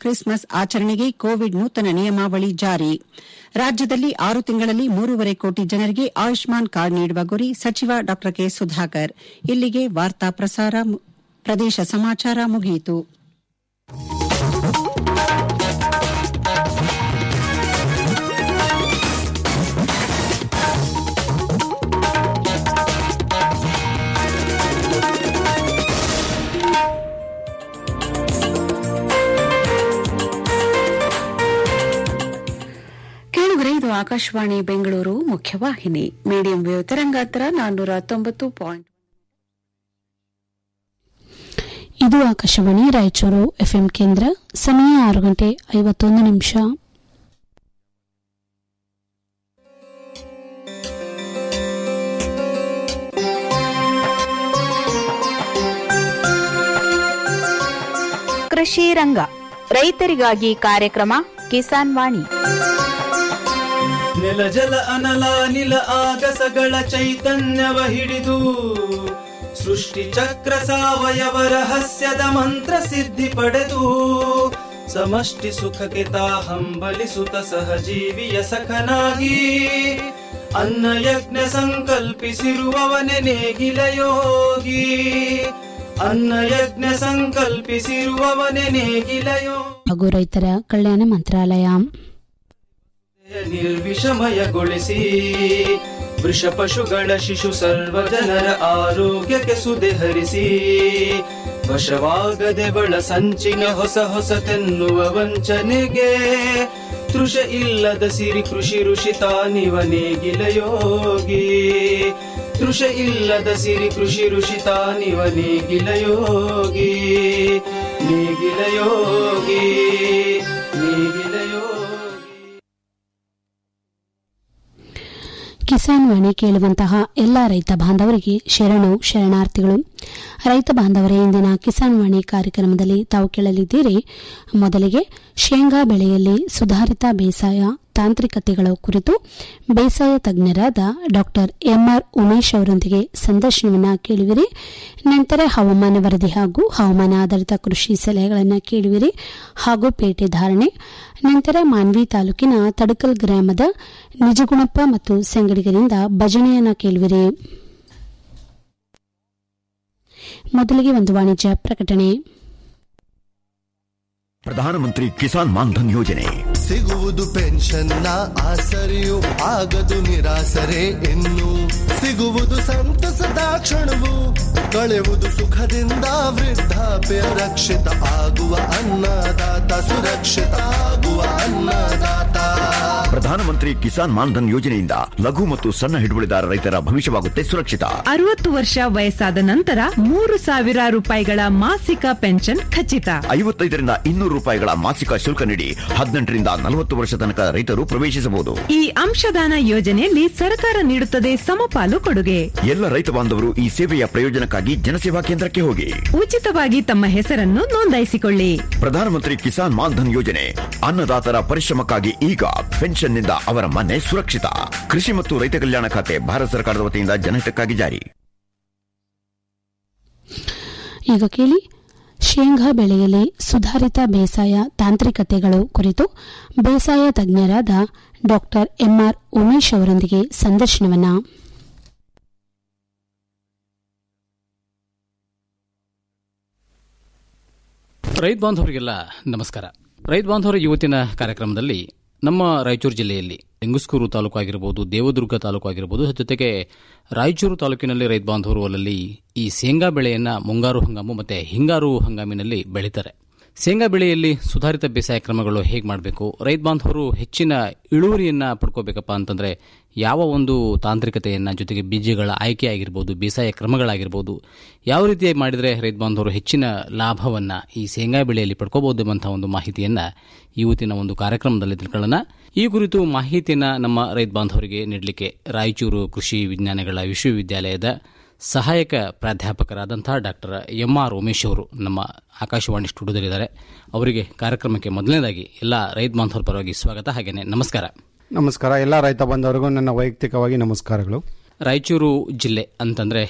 Christmas ಆಚರಣೆಗೆ Covid ನೂತನ ನಿಯಮಾವಳಿ ಜಾರಿ ರಾಜ್ಯದಲ್ಲಿ ಆರು ತಿಂಗಳಲ್ಲಿ ಮೂರೂವರೆ ಕೋಟಿ ಜನರಿಗೆ ಆಯುಷ್ಮಾನ್ ಕಾರ್ಡ್ ನೀಡುವ ಗುರಿ ಸಚಿವ ಡಾ ಕೆ ಸುಧಾಕರ್ ಇಲ್ಲಿಗೆ ವಾರ್ತಾ ಪ್ರಸಾರ ಪ್ರದೇಶ ಸಮಾಚಾರ ಮುಗಿಯಿತು ಕೇಳುಗರೆ ಇದು ಆಕಾಶವಾಣಿ ಬೆಂಗಳೂರು ಮುಖ್ಯವಾಹಿನಿ ಮೀಡಿಯಂ ವೇವ್ ತರಂಗಾಂತರ ನಾನ್ನೂರ ತೊಂಬತ್ತು ಪಾಯಿಂಟ್ ಇದು ಆಕಾಶವಾಣಿ ರಾಯಚೂರು ಎಫ್ಎಂ ಕೇಂದ್ರ ಸಮಯ ಆರು ಗಂಟೆ ಐವತ್ತೊಂದು ನಿಮಿಷ ಕೃಷಿ ರಂಗ ರೈತರಿಗಾಗಿ ಕಾರ್ಯಕ್ರಮ ಕಿಸಾನ್ ವಾಣಿ ನೆಲ ಜಲ ಅನಲ ನಿಲ ಆಗಸಗಳ ಚೈತನ್ಯವ ಹಿಡಿದು ಸೃಷ್ಟಿ ಚಕ್ರ ಸಾವಯವ ರಹಸ್ಯದ ಮಂತ್ರ ಸಿದ್ಧಿ ಪಡೆದು ಸಮಷ್ಟಿ ಸುಖಕ್ಕೆ ತಾ ಹಂಬಲಿಸುತ್ತ ಸಹಜೀವಿಯ ಸಖನಾಗಿ ಅನ್ನ ಯಜ್ಞ ಸಂಕಲ್ಪಿಸಿರುವವನೆ ನೇಗಿಲ ಯೋಗಿ ಅನ್ನ ಯಜ್ಞ ಸಂಕಲ್ಪಿಸಿರುವವನೆ ನೇಗಿಲ ಯೋಗಿ ಹಾಗೂ ರೈತರ ಕಲ್ಯಾಣ ಮಂತ್ರಾಲಯ ನಿರ್ವಿಷಮಯಗೊಳಿಸಿ ವೃಷ ಪಶುಗಳ ಶಿಶು ಸರ್ವ ಜನರ ಆರೋಗ್ಯಕ್ಕೆ ಸುದೆ ಹರಿಸಿ ವಶವಾಗದೆ ಬಳ ಸಂಚಿನ ಹೊಸ ಹೊಸತೆನ್ನುವ ವಂಚನೆಗೆ ತೃಷ ಇಲ್ಲದ ಸಿರಿ ಕೃಷಿ ಋಷಿ ತಾನಿವ ನೇಗಿಲ ಯೋಗಿ ತೃಷ ಇಲ್ಲದ ಸಿರಿ ಕೃಷಿ ಋಷಿ ತಾನಿವ ನೇಗಿಲ ಯೋಗಿ ನೇಗಿಲ ಯೋಗಿ ನೇಗಿಲ ಯೋಗಿ ಕಿಸಾನ್ ವಾಣಿ ಕೇಳುವಂತಹ ಎಲ್ಲ ರೈತ ಬಾಂಧವರಿಗೆ ಶರಣು ಶರಣಾರ್ಥಿಗಳು ರೈತ ಬಾಂಧವರೇ ಇಂದಿನ ಕಿಸಾನ್ ವಾಣಿ ಕಾರ್ಯಕ್ರಮದಲ್ಲಿ ತಾವು ಕೇಳಲಿದ್ದೀರಿ ಮೊದಲಿಗೆ ಶೇಂಗಾ ಬೆಳೆಯಲ್ಲಿ ಸುಧಾರಿತ ಬೇಸಾಯ ತಾಂತ್ರಿಕತೆಗಳ ಕುರಿತು ಬೇಸಾಯ ತಜ್ಞರಾದ ಡಾ ಎಂಆರ್ ಉಮೇಶ್ ಅವರೊಂದಿಗೆ ಸಂದರ್ಶನವನ್ನು ಕೇಳುವಿರಿ ನಂತರ ಹವಾಮಾನ ವರದಿ ಹಾಗೂ ಹವಾಮಾನ ಆಧಾರಿತ ಕೃಷಿ ಸಲಹೆಗಳನ್ನು ಕೇಳುವಿರಿ ಹಾಗೂ ಪೇಟೆ ಧಾರಣೆ ನಂತರ ಮಾನ್ವಿ ತಾಲೂಕಿನ ತಡಕಲ್ ಗ್ರಾಮದ ನಿಜಗುಣಪ್ಪ ಮತ್ತು ಸಂಗಡಿಗರಿಂದ ಭಜನೆಯನ್ನ ಕೇಳುವಿರಿ ಮೊದಲಿಗೆ ಒಂದು ವಾಣಿಜ್ಯ ಪ್ರಕಟಣೆ ಪ್ರಧಾನಮಂತ್ರಿ ಕಿಸಾನ್ ಮಾನ್ಧನ್ ಯೋಜನೆ ಸಿಗುವುದು ಪೆನ್ಷನ್ನ ಆಸರೆಯು ಆಗದು ನಿರಾಸರೆ ಇನ್ನು ಸಿಗುವುದು ಸಂತಸದ ಕ್ಷಣವು ಕಳೆಯುವುದು ಸುಖದಿಂದ ವೃದ್ಧಾಪ್ಯ ರಕ್ಷಿತ ಆಗುವ ಅನ್ನದಾತ ಸುರಕ್ಷಿತ ಆಗುವ ಅನ್ನದಾತ ಪ್ರಧಾನಮಂತ್ರಿ ಕಿಸಾನ್ ಮಾನ್ಧನ್ ಯೋಜನೆಯಿಂದ ಲಘು ಮತ್ತು ಸಣ್ಣ ಹಿಡುವಳಿದಾರ ರೈತರ ಭವಿಷ್ಯವಾಗುತ್ತೆ ಸುರಕ್ಷಿತ ಅರವತ್ತು ವರ್ಷ ವಯಸ್ಸಾದ ನಂತರ ಮೂರು ಸಾವಿರ ರೂಪಾಯಿಗಳ ಮಾಸಿಕ ಪೆನ್ಷನ್ ಖಚಿತ ಐವತ್ತೈದರಿಂದ ಇನ್ನೂರು ರೂಪಾಯಿಗಳ ಮಾಸಿಕ ಶುಲ್ಕ ನೀಡಿ ಹದಿನೆಂಟರಿಂದ ನಲವತ್ತು ವರ್ಷ ತನಕ ರೈತರು ಪ್ರವೇಶಿಸಬಹುದು ಈ ಅಂಶದಾನ ಯೋಜನೆಯಲ್ಲಿ ಸರ್ಕಾರ ನೀಡುತ್ತದೆ ಸಮಪಾಲು ಕೊಡುಗೆ ಎಲ್ಲ ರೈತ ಬಾಂಧವರು ಈ ಸೇವೆಯ ಪ್ರಯೋಜನಕ್ಕಾಗಿ ಜನಸೇವಾ ಕೇಂದ್ರಕ್ಕೆ ಹೋಗಿ ಉಚಿತವಾಗಿ ತಮ್ಮ ಹೆಸರನ್ನು ನೋಂದಾಯಿಸಿಕೊಳ್ಳಿ ಪ್ರಧಾನಮಂತ್ರಿ ಕಿಸಾನ್ ಮಾನ್ಧನ್ ಯೋಜನೆ ಅನ್ನದಾತರ ಪರಿಶ್ರಮಕ್ಕಾಗಿ ಈಗ ಪೆನ್ಷನ್ನಿಂದ ಅವರ ಮನೆ ಸುರಕ್ಷಿತ ಕೃಷಿ ಮತ್ತು ರೈತ ಕಲ್ಯಾಣ ಖಾತೆ ಭಾರತ ಸರ್ಕಾರದ ವತಿಯಿಂದ ಜನಹಿತಕ್ಕಾಗಿ ಜಾರಿ ಈಗ ಕೇಳಿ ಶೇಂಗಾ ಬೆಳೆಯಲ್ಲಿ ಸುಧಾರಿತ ಬೇಸಾಯ ತಾಂತ್ರಿಕತೆಗಳು ಕುರಿತು ಬೇಸಾಯ ತಜ್ಞರಾದ ಡಾ ಎಂಆರ್ ಉಮೇಶ್ ಅವರೊಂದಿಗೆ ಸಂದರ್ಶನವನ್ನ ರೈತ ಬಾಂಧವರಿಗೆಲ್ಲ ನಮಸ್ಕಾರ ರೈತ ಬಾಂಧವರ ಇವತ್ತಿನ ಕಾರ್ಯಕ್ರಮದಲ್ಲಿ ನಮ್ಮ ರಾಯಚೂರು ಜಿಲ್ಲೆಯಲ್ಲಿ ಲಿಂಗಸ್ಕೂರು ತಾಲೂಕು ಆಗಿರಬಹುದು ದೇವದುರ್ಗ ತಾಲೂಕು ಆಗಿರಬಹುದು ಜೊತೆಗೆ ರಾಯಚೂರು ತಾಲೂಕಿನಲ್ಲಿ ರೈತ ಬಾಂಧವರು ಅಲ್ಲಲ್ಲಿ ಈ ಶೇಂಗಾ ಬೆಳೆಯನ್ನು ಮುಂಗಾರು ಹಂಗಾಮು ಮತ್ತು ಹಿಂಗಾರು ಹಂಗಾಮಿನಲ್ಲಿ ಬೆಳೀತಾರೆ ಶೇಂಗಾ ಬೆಳೆಯಲ್ಲಿ ಸುಧಾರಿತ ಬೇಸಾಯ ಕ್ರಮಗಳು ಹೇಗೆ ಮಾಡಬೇಕು ರೈತ ಬಾಂಧವರು ಹೆಚ್ಚಿನ ಇಳುವರಿಯನ್ನು ಪಡ್ಕೋಬೇಕಪ್ಪ ಅಂತಂದರೆ ಯಾವ ಒಂದು ತಾಂತ್ರಿಕತೆಯನ್ನು ಜೊತೆಗೆ ಬೀಜಗಳ ಆಯ್ಕೆ ಆಗಿರ್ಬೋದು ಬೇಸಾಯ ಕ್ರಮಗಳಾಗಿರ್ಬೋದು ಯಾವ ರೀತಿಯಾಗಿ ಮಾಡಿದರೆ ರೈತ ಬಾಂಧವರು ಹೆಚ್ಚಿನ ಲಾಭವನ್ನು ಈ ಶೇಂಗಾ ಬೆಳೆಯಲ್ಲಿ ಪಡ್ಕೋಬಹುದು ಎಂಬಂಥ ಒಂದು ಮಾಹಿತಿಯನ್ನು ಇವತ್ತಿನ ಒಂದು ಕಾರ್ಯಕ್ರಮದಲ್ಲಿ ತಿಳ್ಕೊಳ್ಳೋಣ ಈ ಕುರಿತು ಮಾಹಿತಿಯನ್ನು ನಮ್ಮ ರೈತ ಬಾಂಧವರಿಗೆ ನೀಡಲಿಕ್ಕೆ ರಾಯಚೂರು ಕೃಷಿ ವಿಜ್ಞಾನಗಳ ವಿಶ್ವವಿದ್ಯಾಲಯದ ಸಹಾಯಕ ಪ್ರಾಧ್ಯಾಪಕರಾದಂತಹ ಡಾಕ್ಟರ್ ಎಂ ಆರ್ ಉಮೇಶ್ ಅವರು ನಮ್ಮ ಆಕಾಶವಾಣಿ ಸ್ಟುಡಿಯೋದಲ್ಲಿದ್ದಾರೆ ಅವರಿಗೆ ಕಾರ್ಯಕ್ರಮಕ್ಕೆ ಮೊದಲನೇದಾಗಿ ಎಲ್ಲ ರೈತ ಬಾಂಧವರ ಪರವಾಗಿ ಸ್ವಾಗತ ಹಾಗೇನೆ ನಮಸ್ಕಾರ ನಮಸ್ಕಾರ ಎಲ್ಲ ರೈತ ಬಂದವರಿಗೂ ನನ್ನ ವೈಯಕ್ತಿಕವಾಗಿ ನಮಸ್ಕಾರಗಳು ರಾಯಚೂರು ಜಿಲ್ಲೆ ಅಂತಂದ್ರೆ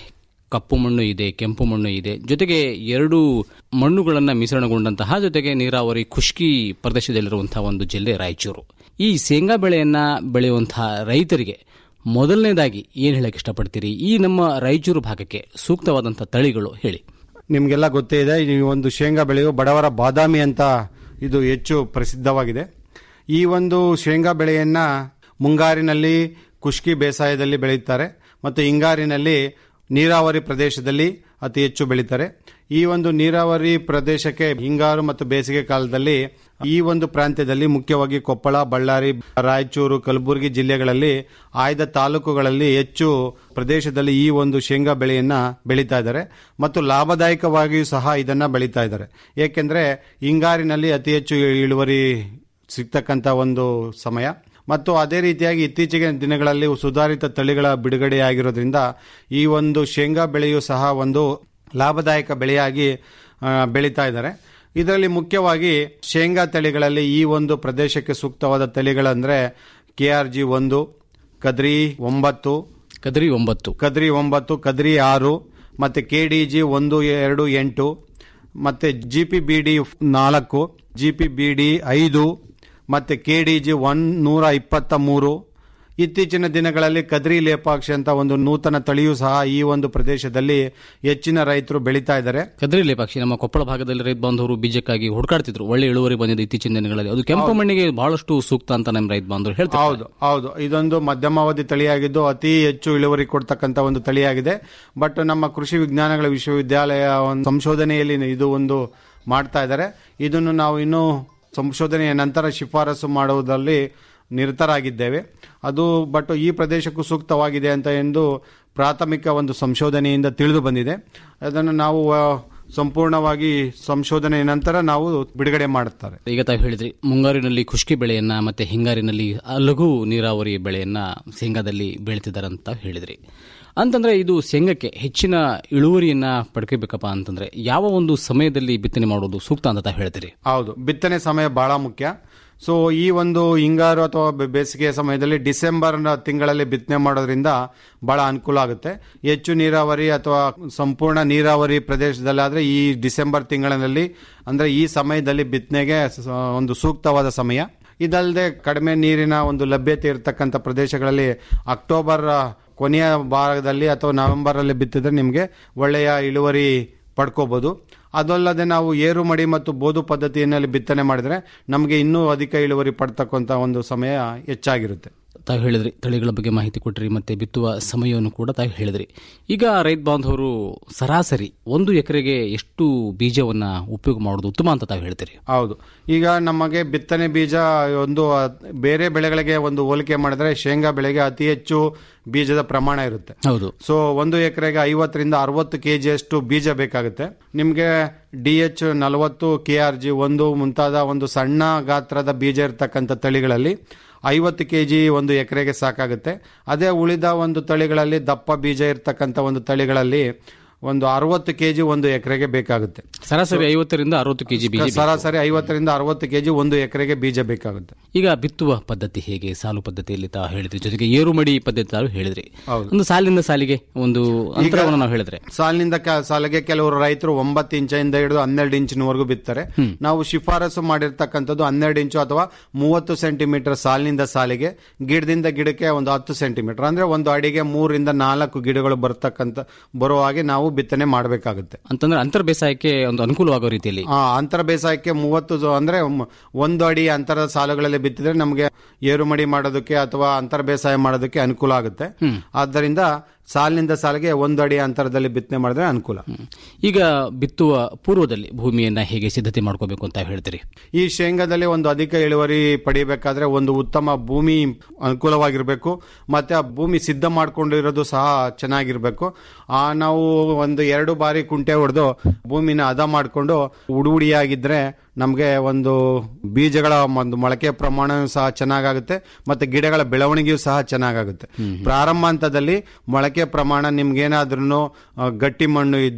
ಕಪ್ಪು ಮಣ್ಣು ಇದೆ ಕೆಂಪು ಮಣ್ಣು ಇದೆ ಜೊತೆಗೆ ಎರಡು ಮಣ್ಣುಗಳನ್ನು ಮಿಶ್ರಣಗೊಂಡಂತಹ ಜೊತೆಗೆ ನೀರಾವರಿ ಖುಷ್ಕಿ ಪ್ರದೇಶದಲ್ಲಿರುವಂತಹ ಒಂದು ಜಿಲ್ಲೆ ರಾಯಚೂರು ಈ ಶೇಂಗಾ ಬೆಳೆಯನ್ನ ಬೆಳೆಯುವಂತಹ ರೈತರಿಗೆ ಮೊದಲನೇದಾಗಿ ಏನು ಹೇಳಕ್ಕೆ ಇಷ್ಟಪಡ್ತೀರಿ ಈ ನಮ್ಮ ರಾಯಚೂರು ಭಾಗಕ್ಕೆ ಸೂಕ್ತವಾದಂತಹ ತಳಿಗಳು ಹೇಳಿ ನಿಮಗೆಲ್ಲ ಗೊತ್ತೇ ಇದೆ ಈ ಒಂದು ಶೇಂಗಾ ಬೆಳೆಯು ಬಡವರ ಬಾದಾಮಿ ಅಂತ ಇದು ಹೆಚ್ಚು ಪ್ರಸಿದ್ಧವಾಗಿದೆ ಈ ಒಂದು ಶೇಂಗಾ ಬೆಳೆಯನ್ನ ಮುಂಗಾರಿನಲ್ಲಿ ಖುಷ್ಕಿ ಬೇಸಾಯದಲ್ಲಿ ಬೆಳೆಯುತ್ತಾರೆ ಮತ್ತು ಹಿಂಗಾರಿನಲ್ಲಿ ನೀರಾವರಿ ಪ್ರದೇಶದಲ್ಲಿ ಅತಿ ಹೆಚ್ಚು ಬೆಳೀತಾರೆ ಈ ಒಂದು ನೀರಾವರಿ ಪ್ರದೇಶಕ್ಕೆ ಹಿಂಗಾರು ಮತ್ತು ಬೇಸಿಗೆ ಕಾಲದಲ್ಲಿ ಈ ಒಂದು ಪ್ರಾಂತ್ಯದಲ್ಲಿ ಮುಖ್ಯವಾಗಿ ಕೊಪ್ಪಳ ಬಳ್ಳಾರಿ ರಾಯಚೂರು ಕಲಬುರಗಿ ಜಿಲ್ಲೆಗಳಲ್ಲಿ ಆಯ್ದ ತಾಲೂಕುಗಳಲ್ಲಿ ಹೆಚ್ಚು ಪ್ರದೇಶದಲ್ಲಿ ಈ ಒಂದು ಶೇಂಗಾ ಬೆಳೆಯನ್ನ ಬೆಳೀತಾ ಇದ್ದಾರೆ ಮತ್ತು ಲಾಭದಾಯಕವಾಗಿಯೂ ಸಹ ಇದನ್ನ ಬೆಳೀತಾ ಇದ್ದಾರೆ ಏಕೆಂದ್ರೆ ಹಿಂಗಾರಿನಲ್ಲಿ ಅತಿ ಹೆಚ್ಚು ಇಳುವರಿ ಸಿಗ್ತಕ್ಕಂಥ ಒಂದು ಸಮಯ ಮತ್ತು ಅದೇ ರೀತಿಯಾಗಿ ಇತ್ತೀಚೆಗೆ ದಿನಗಳಲ್ಲಿ ಸುಧಾರಿತ ತಳಿಗಳ ಬಿಡುಗಡೆಯಾಗಿರೋದ್ರಿಂದ ಈ ಒಂದು ಶೇಂಗಾ ಬೆಳೆಯು ಸಹ ಒಂದು ಲಾಭದಾಯಕ ಬೆಳೆಯಾಗಿ ಆ, ಬೆಳೀತಾ ಇದ್ದಾರೆ ಇದರಲ್ಲಿ ಮುಖ್ಯವಾಗಿ ಶೇಂಗಾ ತಳಿಗಳಲ್ಲಿ ಈ ಒಂದು ಪ್ರದೇಶಕ್ಕೆ ಸೂಕ್ತವಾದ ತಳಿಗಳಂದ್ರೆ ಕೆ ಆರ್ ಜಿ ಒಂದು ಕದ್ರಿ ಒಂಬತ್ತು ಕದ್ರಿ ಒಂಬತ್ತು ಕದ್ರಿ ಒಂಬತ್ತು ಕದ್ರಿ ಆರು ಮತ್ತೆ ಕೆ ಡಿ ಜಿ ಒಂದು ಎರಡು ಎಂಟು ಮತ್ತೆ ಜಿ ಪಿ ಬಿ ಡಿ ನಾಲ್ಕು ಜಿ ಪಿ ಬಿ ಡಿ ಐದು ಮತ್ತೆ ಕೆ ಡಿ ಜಿ ಒನ್ ನೂರ ಇಪ್ಪತ್ತ ಮೂರು ಇತ್ತೀಚಿನ ದಿನಗಳಲ್ಲಿ ಕದ್ರಿ ಲೇಪಾಕ್ಷಿ ಅಂತ ಒಂದು ನೂತನ ತಳಿಯೂ ಸಹ ಈ ಒಂದು ಪ್ರದೇಶದಲ್ಲಿ ಹೆಚ್ಚಿನ ರೈತರು ಬೆಳೀತಾ ಇದ್ದಾರೆ ಕದ್ರಿ ಲೇಪಾಕ್ಷಿ ನಮ್ಮ ಕೊಪ್ಪಳ ಭಾಗದಲ್ಲಿ ರೈತ ಬಾಂಧವರು ಬೀಜಕ್ಕಾಗಿ ಹುಡುಕಾಡ್ತಿದ್ರು ಒಳ್ಳೆ ಇಳುವರಿ ಬಂದಿದೆ ಇತ್ತೀಚಿನ ದಿನಗಳಲ್ಲಿ ಅದು ಕೆಂಪು ಮಣ್ಣಿಗೆ ಬಹಳಷ್ಟು ಸೂಕ್ತ ಅಂತ ನಮ್ಮ ರೈತ ಬಾಂಧವರು ಹೇಳ್ತಾರೆ ಹೌದು ಹೌದು ಇದೊಂದು ಮಧ್ಯಮಾವಧಿ ತಳಿಯಾಗಿದ್ದು ಅತಿ ಹೆಚ್ಚು ಇಳುವರಿ ಕೊಡ್ತಕ್ಕಂಥ ಒಂದು ತಳಿಯಾಗಿದೆ ಬಟ್ ನಮ್ಮ ಕೃಷಿ ವಿಜ್ಞಾನಗಳ ವಿಶ್ವವಿದ್ಯಾಲಯ ಒಂದು ಸಂಶೋಧನೆಯಲ್ಲಿ ಇದು ಒಂದು ಮಾಡ್ತಾ ಇದ್ದಾರೆ ಇದನ್ನು ನಾವು ಇನ್ನೂ ಸಂಶೋಧನೆಯ ನಂತರ ಶಿಫಾರಸು ಮಾಡುವುದರಲ್ಲಿ ನಿರತರಾಗಿದ್ದೇವೆ ಅದು ಬಟ್ ಈ ಪ್ರದೇಶಕ್ಕೂ ಸೂಕ್ತವಾಗಿದೆ ಅಂತ ಎಂದು ಪ್ರಾಥಮಿಕ ಒಂದು ಸಂಶೋಧನೆಯಿಂದ ತಿಳಿದು ಬಂದಿದೆ ಅದನ್ನು ನಾವು ಆ, ಸಂಪೂರ್ಣವಾಗಿ ಸಂಶೋಧನೆಯ ನಂತರ ನಾವು ಬಿಡುಗಡೆ ಮಾಡುತ್ತಾರೆ ಈಗ ತಾವು ಹೇಳಿದ್ರಿ ಮುಂಗಾರಿನಲ್ಲಿ ಖುಷ್ಕಿ ಬೆಳೆಯನ್ನ ಮತ್ತೆ ಹಿಂಗಾರಿನಲ್ಲಿ ಆ ಲಘು ನೀರಾವರಿ ಬೆಳೆಯನ್ನ ಶೇಂಗಾದಲ್ಲಿ ಬೆಳೀತಿದ್ದಾರೆ ಅಂತ ತಾವು ಹೇಳಿದ್ರಿ ಅಂತಂದ್ರೆ ಇದು ಶೇಂಗಕ್ಕೆ ಹೆಚ್ಚಿನ ಇಳುವರಿಯನ್ನ ಪಡ್ಕೋಬೇಕಪ್ಪ ಅಂತಂದ್ರೆ ಯಾವ ಒಂದು ಸಮಯದಲ್ಲಿ ಬಿತ್ತನೆ ಮಾಡೋದು ಸೂಕ್ತ ಅಂತ ತಾವು ಹೇಳ್ತೀರಿ ಹೌದು ಬಿತ್ತನೆ ಸಮಯ ಬಹಳ ಮುಖ್ಯ ಸೊ ಈ ಒಂದು ಹಿಂಗಾರು ಅಥವಾ ಬೆ- ಬೇಸಿಗೆಯ ಸಮಯದಲ್ಲಿ ಡಿಸೆಂಬರ್ ನ ತಿಂಗಳಲ್ಲಿ ಬಿತ್ತನೆ ಮಾಡೋದ್ರಿಂದ ಬಹಳ ಅನುಕೂಲ ಆಗುತ್ತೆ ಹೆಚ್ಚು ನೀರಾವರಿ ಅಥವಾ ಸಂಪೂರ್ಣ ನೀರಾವರಿ ಪ್ರದೇಶದಲ್ಲಾದ್ರೆ ಈ ಡಿಸೆಂಬರ್ ತಿಂಗಳಿನಲ್ಲಿ ಅಂದ್ರೆ ಈ ಸಮಯದಲ್ಲಿ ಬಿತ್ತನೆಗೆ ಸ- ಒಂದು ಸೂಕ್ತವಾದ ಸಮಯ ಇದಲ್ಲದೆ ಕಡಿಮೆ ನೀರಿನ ಒಂದು ಲಭ್ಯತೆ ಇರತಕ್ಕಂಥ ಪ್ರದೇಶಗಳಲ್ಲಿ ಅಕ್ಟೋಬರ್ ಕೊನೆಯ ಭಾಗದಲ್ಲಿ ಅಥವಾ ನವೆಂಬರ್ ಅಲ್ಲಿ ಬಿತ್ತಿದ್ರೆ ನಿಮಗೆ ಒಳ್ಳೆಯ ಇಳುವರಿ ಪಡ್ಕೋಬಹುದು ಅದಲ್ಲದೆ ನಾವು ಏರು ಮಡಿ ಮತ್ತು ಬೋದು ಪದ್ಧತಿಯಲ್ಲಿ ಬಿತ್ತನೆ ಮಾಡಿದ್ರೆ ನಮಗೆ ಇನ್ನೂ ಅಧಿಕ ಇಳುವರಿ ಪಡ್ತಕ್ಕಂಥ ಒಂದು ಸಮಯ ಹೆಚ್ಚಾಗಿರುತ್ತೆ ತಾವು ಹೇಳಿದ್ರಿ ತಳಿಗಳ ಬಗ್ಗೆ ಮಾಹಿತಿ ಕೊಟ್ರಿ ಮತ್ತೆ ಬಿತ್ತುವ ಸಮಯವನ್ನು ಕೂಡ ತಾವು ಹೇಳಿದ್ರಿ ಈಗ ರೈತ ಬಾಂಧವರು ಸರಾಸರಿ ಒಂದು ಎಕರೆಗೆ ಎಷ್ಟು ಬೀಜವನ್ನ ಉಪಯೋಗ ಮಾಡೋದು ಉತ್ತಮ ಅಂತ ತಾವು ಹೇಳ್ತೀರಿ ಹೌದು ಈಗ ನಮಗೆ ಬಿತ್ತನೆ ಬೀಜ ಒಂದು ಅ- ಬೇರೆ ಬೆಳೆಗಳಿಗೆ ಒಂದು ಹೋಲಿಕೆ ಮಾಡಿದ್ರೆ ಶೇಂಗಾ ಬೆಳೆಗೆ ಅತಿ ಹೆಚ್ಚು ಬೀಜದ ಪ್ರಮಾಣ ಇರುತ್ತೆ ಹೌದು ಸೊ ಒಂದು ಎಕರೆಗೆ ಐವತ್ತರಿಂದ ಅರವತ್ತು ಕೆ ಅಷ್ಟು ಬೀಜ ಬೇಕಾಗುತ್ತೆ ನಿಮಗೆ ಡಿ ಎಚ್ ನಲವತ್ತು ಕೆ ಆರ್ ಜಿ ಒಂದು ಮುಂತಾದ ಒಂದು ಸಣ್ಣ ಗಾತ್ರದ ಬೀಜ ಇರತಕ್ಕಂಥ ತಳಿಗಳಲ್ಲಿ ಐವತ್ತು ಕೆ ಜಿ ಒಂದು ಎಕರೆಗೆ ಸಾಕಾಗುತ್ತೆ ಅದೇ ಉಳಿದ ಒಂದು ತಳಿಗಳಲ್ಲಿ ದಪ್ಪ ಬೀಜ ಇರತಕ್ಕಂಥ ಒಂದು ತಳಿಗಳಲ್ಲಿ ಒಂದು ಅರವತ್ತು ಕೆ ಜಿ ಒಂದು ಎಕರೆಗೆ ಬೇಕಾಗುತ್ತೆ ಸರಾಸರಿ ಐವತ್ತರಿಂದ ಅರವತ್ತು ಕೆಜಿ ಬೀಜ ಬೇಕು. ಸರಾಸರಿ ಐವತ್ತರಿಂದ ಅರವತ್ತು ಕೆಜಿ ಒಂದು ಎಕರೆಗೆ ಬೀಜ ಬೇಕಾಗುತ್ತೆ ಈಗ ಬಿತ್ತುವ ಪದ್ಧತಿ ಹೇಗೆ ಸಾಲು ಪದ್ಧತಿಯಲ್ಲಿ ತಾವು ಹೇಳಿದ್ರಿ ಜೊತೆಗೆ ಏರು ಮಡಿ ಪದ್ಧತಿ ತಾವು ಹೇಳಿದ್ರಿ ಹೌದು. ಒಂದು ಸಾಲಿಂದ ಸಾಲಿಗೆ ಒಂದು ಅಂತರವನ್ನು ನಾವು ಹೇಳಿದ್ರೆ ಸಾಲಿನಿಂದ ಕ- ಸಾಲಿಗೆ ಕೆಲವರು ರೈತರು ಒಂಬತ್ತು ಇಂಚಿಂದ ಹಿಡಿದು ಹನ್ನೆರಡು ಇಂಚಿನವರೆಗೂ ಬಿತ್ತಾರೆ ನಾವು ಶಿಫಾರಸು ಮಾಡಿರ್ತಕ್ಕಂಥದ್ದು ಹನ್ನೆರಡು ಇಂಚು ಅಥವಾ ಮೂವತ್ತು ಸೆಂಟಿಮೀಟರ್ ಸಾಲಿನಿಂದ ಸಾಲಿಗೆ ಗಿಡದಿಂದ ಗಿಡಕ್ಕೆ ಒಂದು ಹತ್ತು ಸೆಂಟಿಮೀಟರ್ ಅಂದ್ರೆ ಒಂದು ಅಡಿಗೆ ಮೂರರಿಂದ ನಾಲ್ಕು ಗಿಡಗಳು ಬರ್ತಕ್ಕಂಥ ಬರೋ ಹಾಗೆ ನಾವು ಬಿತ್ತನೆ ಮಾಡಬೇಕಾಗುತ್ತೆ ಅಂತಂದ್ರೆ ಅಂತರ್ ಬೇಸಾಯಕ್ಕೆ ಒಂದು ಅನುಕೂಲವಾಗೋ ರೀತಿಯಲ್ಲಿ ಆ ಅಂತರ ಬೇಸಾಯಕ್ಕೆ ಮೂವತ್ತು ಜೊ- ಅಂದ್ರೆ ಮ್- ಒಂದು ಅಡಿ ಅಂತರದ ಸಾಲುಗಳಲ್ಲಿ ಬಿತ್ತಿದ್ರೆ ನಮಗೆ ಏರು ಮಡಿ ಮಾಡೋದಕ್ಕೆ ಅಥವಾ ಅಂತರ ಬೇಸಾಯ ಮಾಡೋದಕ್ಕೆ ಅನುಕೂಲ ಆಗುತ್ತೆ ಆದ್ದರಿಂದ ಸಾಲಿನಿಂದ ಸಾಲಿಗೆ ಒಂದು ಅಡಿ ಅಂತರದಲ್ಲಿ ಬಿತ್ತನೆ ಮಾಡಿದ್ರೆ ಅನುಕೂಲ ಈಗ ಬಿತ್ತುವ ಪೂರ್ವದಲ್ಲಿ ಭೂಮಿಯನ್ನ ಹೇಗೆ ಸಿದ್ಧತೆ ಮಾಡ್ಕೋಬೇಕು ಅಂತ ಹೇಳ್ತೀರಿ ಈ ಶೇಂಗಾದಲ್ಲಿ ಒಂದು ಅಧಿಕ ಇಳುವರಿ ಪಡಿಬೇಕಾದ್ರೆ ಒಂದು ಉತ್ತಮ ಭೂಮಿ ಅನುಕೂಲವಾಗಿರಬೇಕು ಮತ್ತೆ ಆ ಭೂಮಿ ಸಿದ್ಧ ಮಾಡ್ಕೊಂಡಿರೋದು ಸಹ ಚೆನ್ನಾಗಿರ್ಬೇಕು ಆ ನಾವು ಒಂದು ಎರಡು ಬಾರಿ ಕುಂಟೆ ಹೊಡೆದು ಭೂಮಿನ ಹದ ಮಾಡಿಕೊಂಡು ಉಡುಗುಡಿಯಾಗಿದ್ರೆ ನಮಗೆ ಒಂದು ಬೀಜಗಳ ಒಂದು ಮೊಳಕೆ ಪ್ರಮಾಣ ಸಹ ಚೆನ್ನಾಗಾಗುತ್ತೆ ಮತ್ತೆ ಗಿಡಗಳ ಬೆಳವಣಿಗೆಯೂ ಸಹ ಚೆನ್ನಾಗಾಗುತ್ತೆ ಪ್ರಾರಂಭ ಹಂತದಲ್ಲಿ ಮೊಳಕೆ ಪ್ರಮಾಣ ನಿಮ್ಗೇನಾದ್ರೂ ಗಟ್ಟಿ ಮಣ್ಣು ಇದ್ದು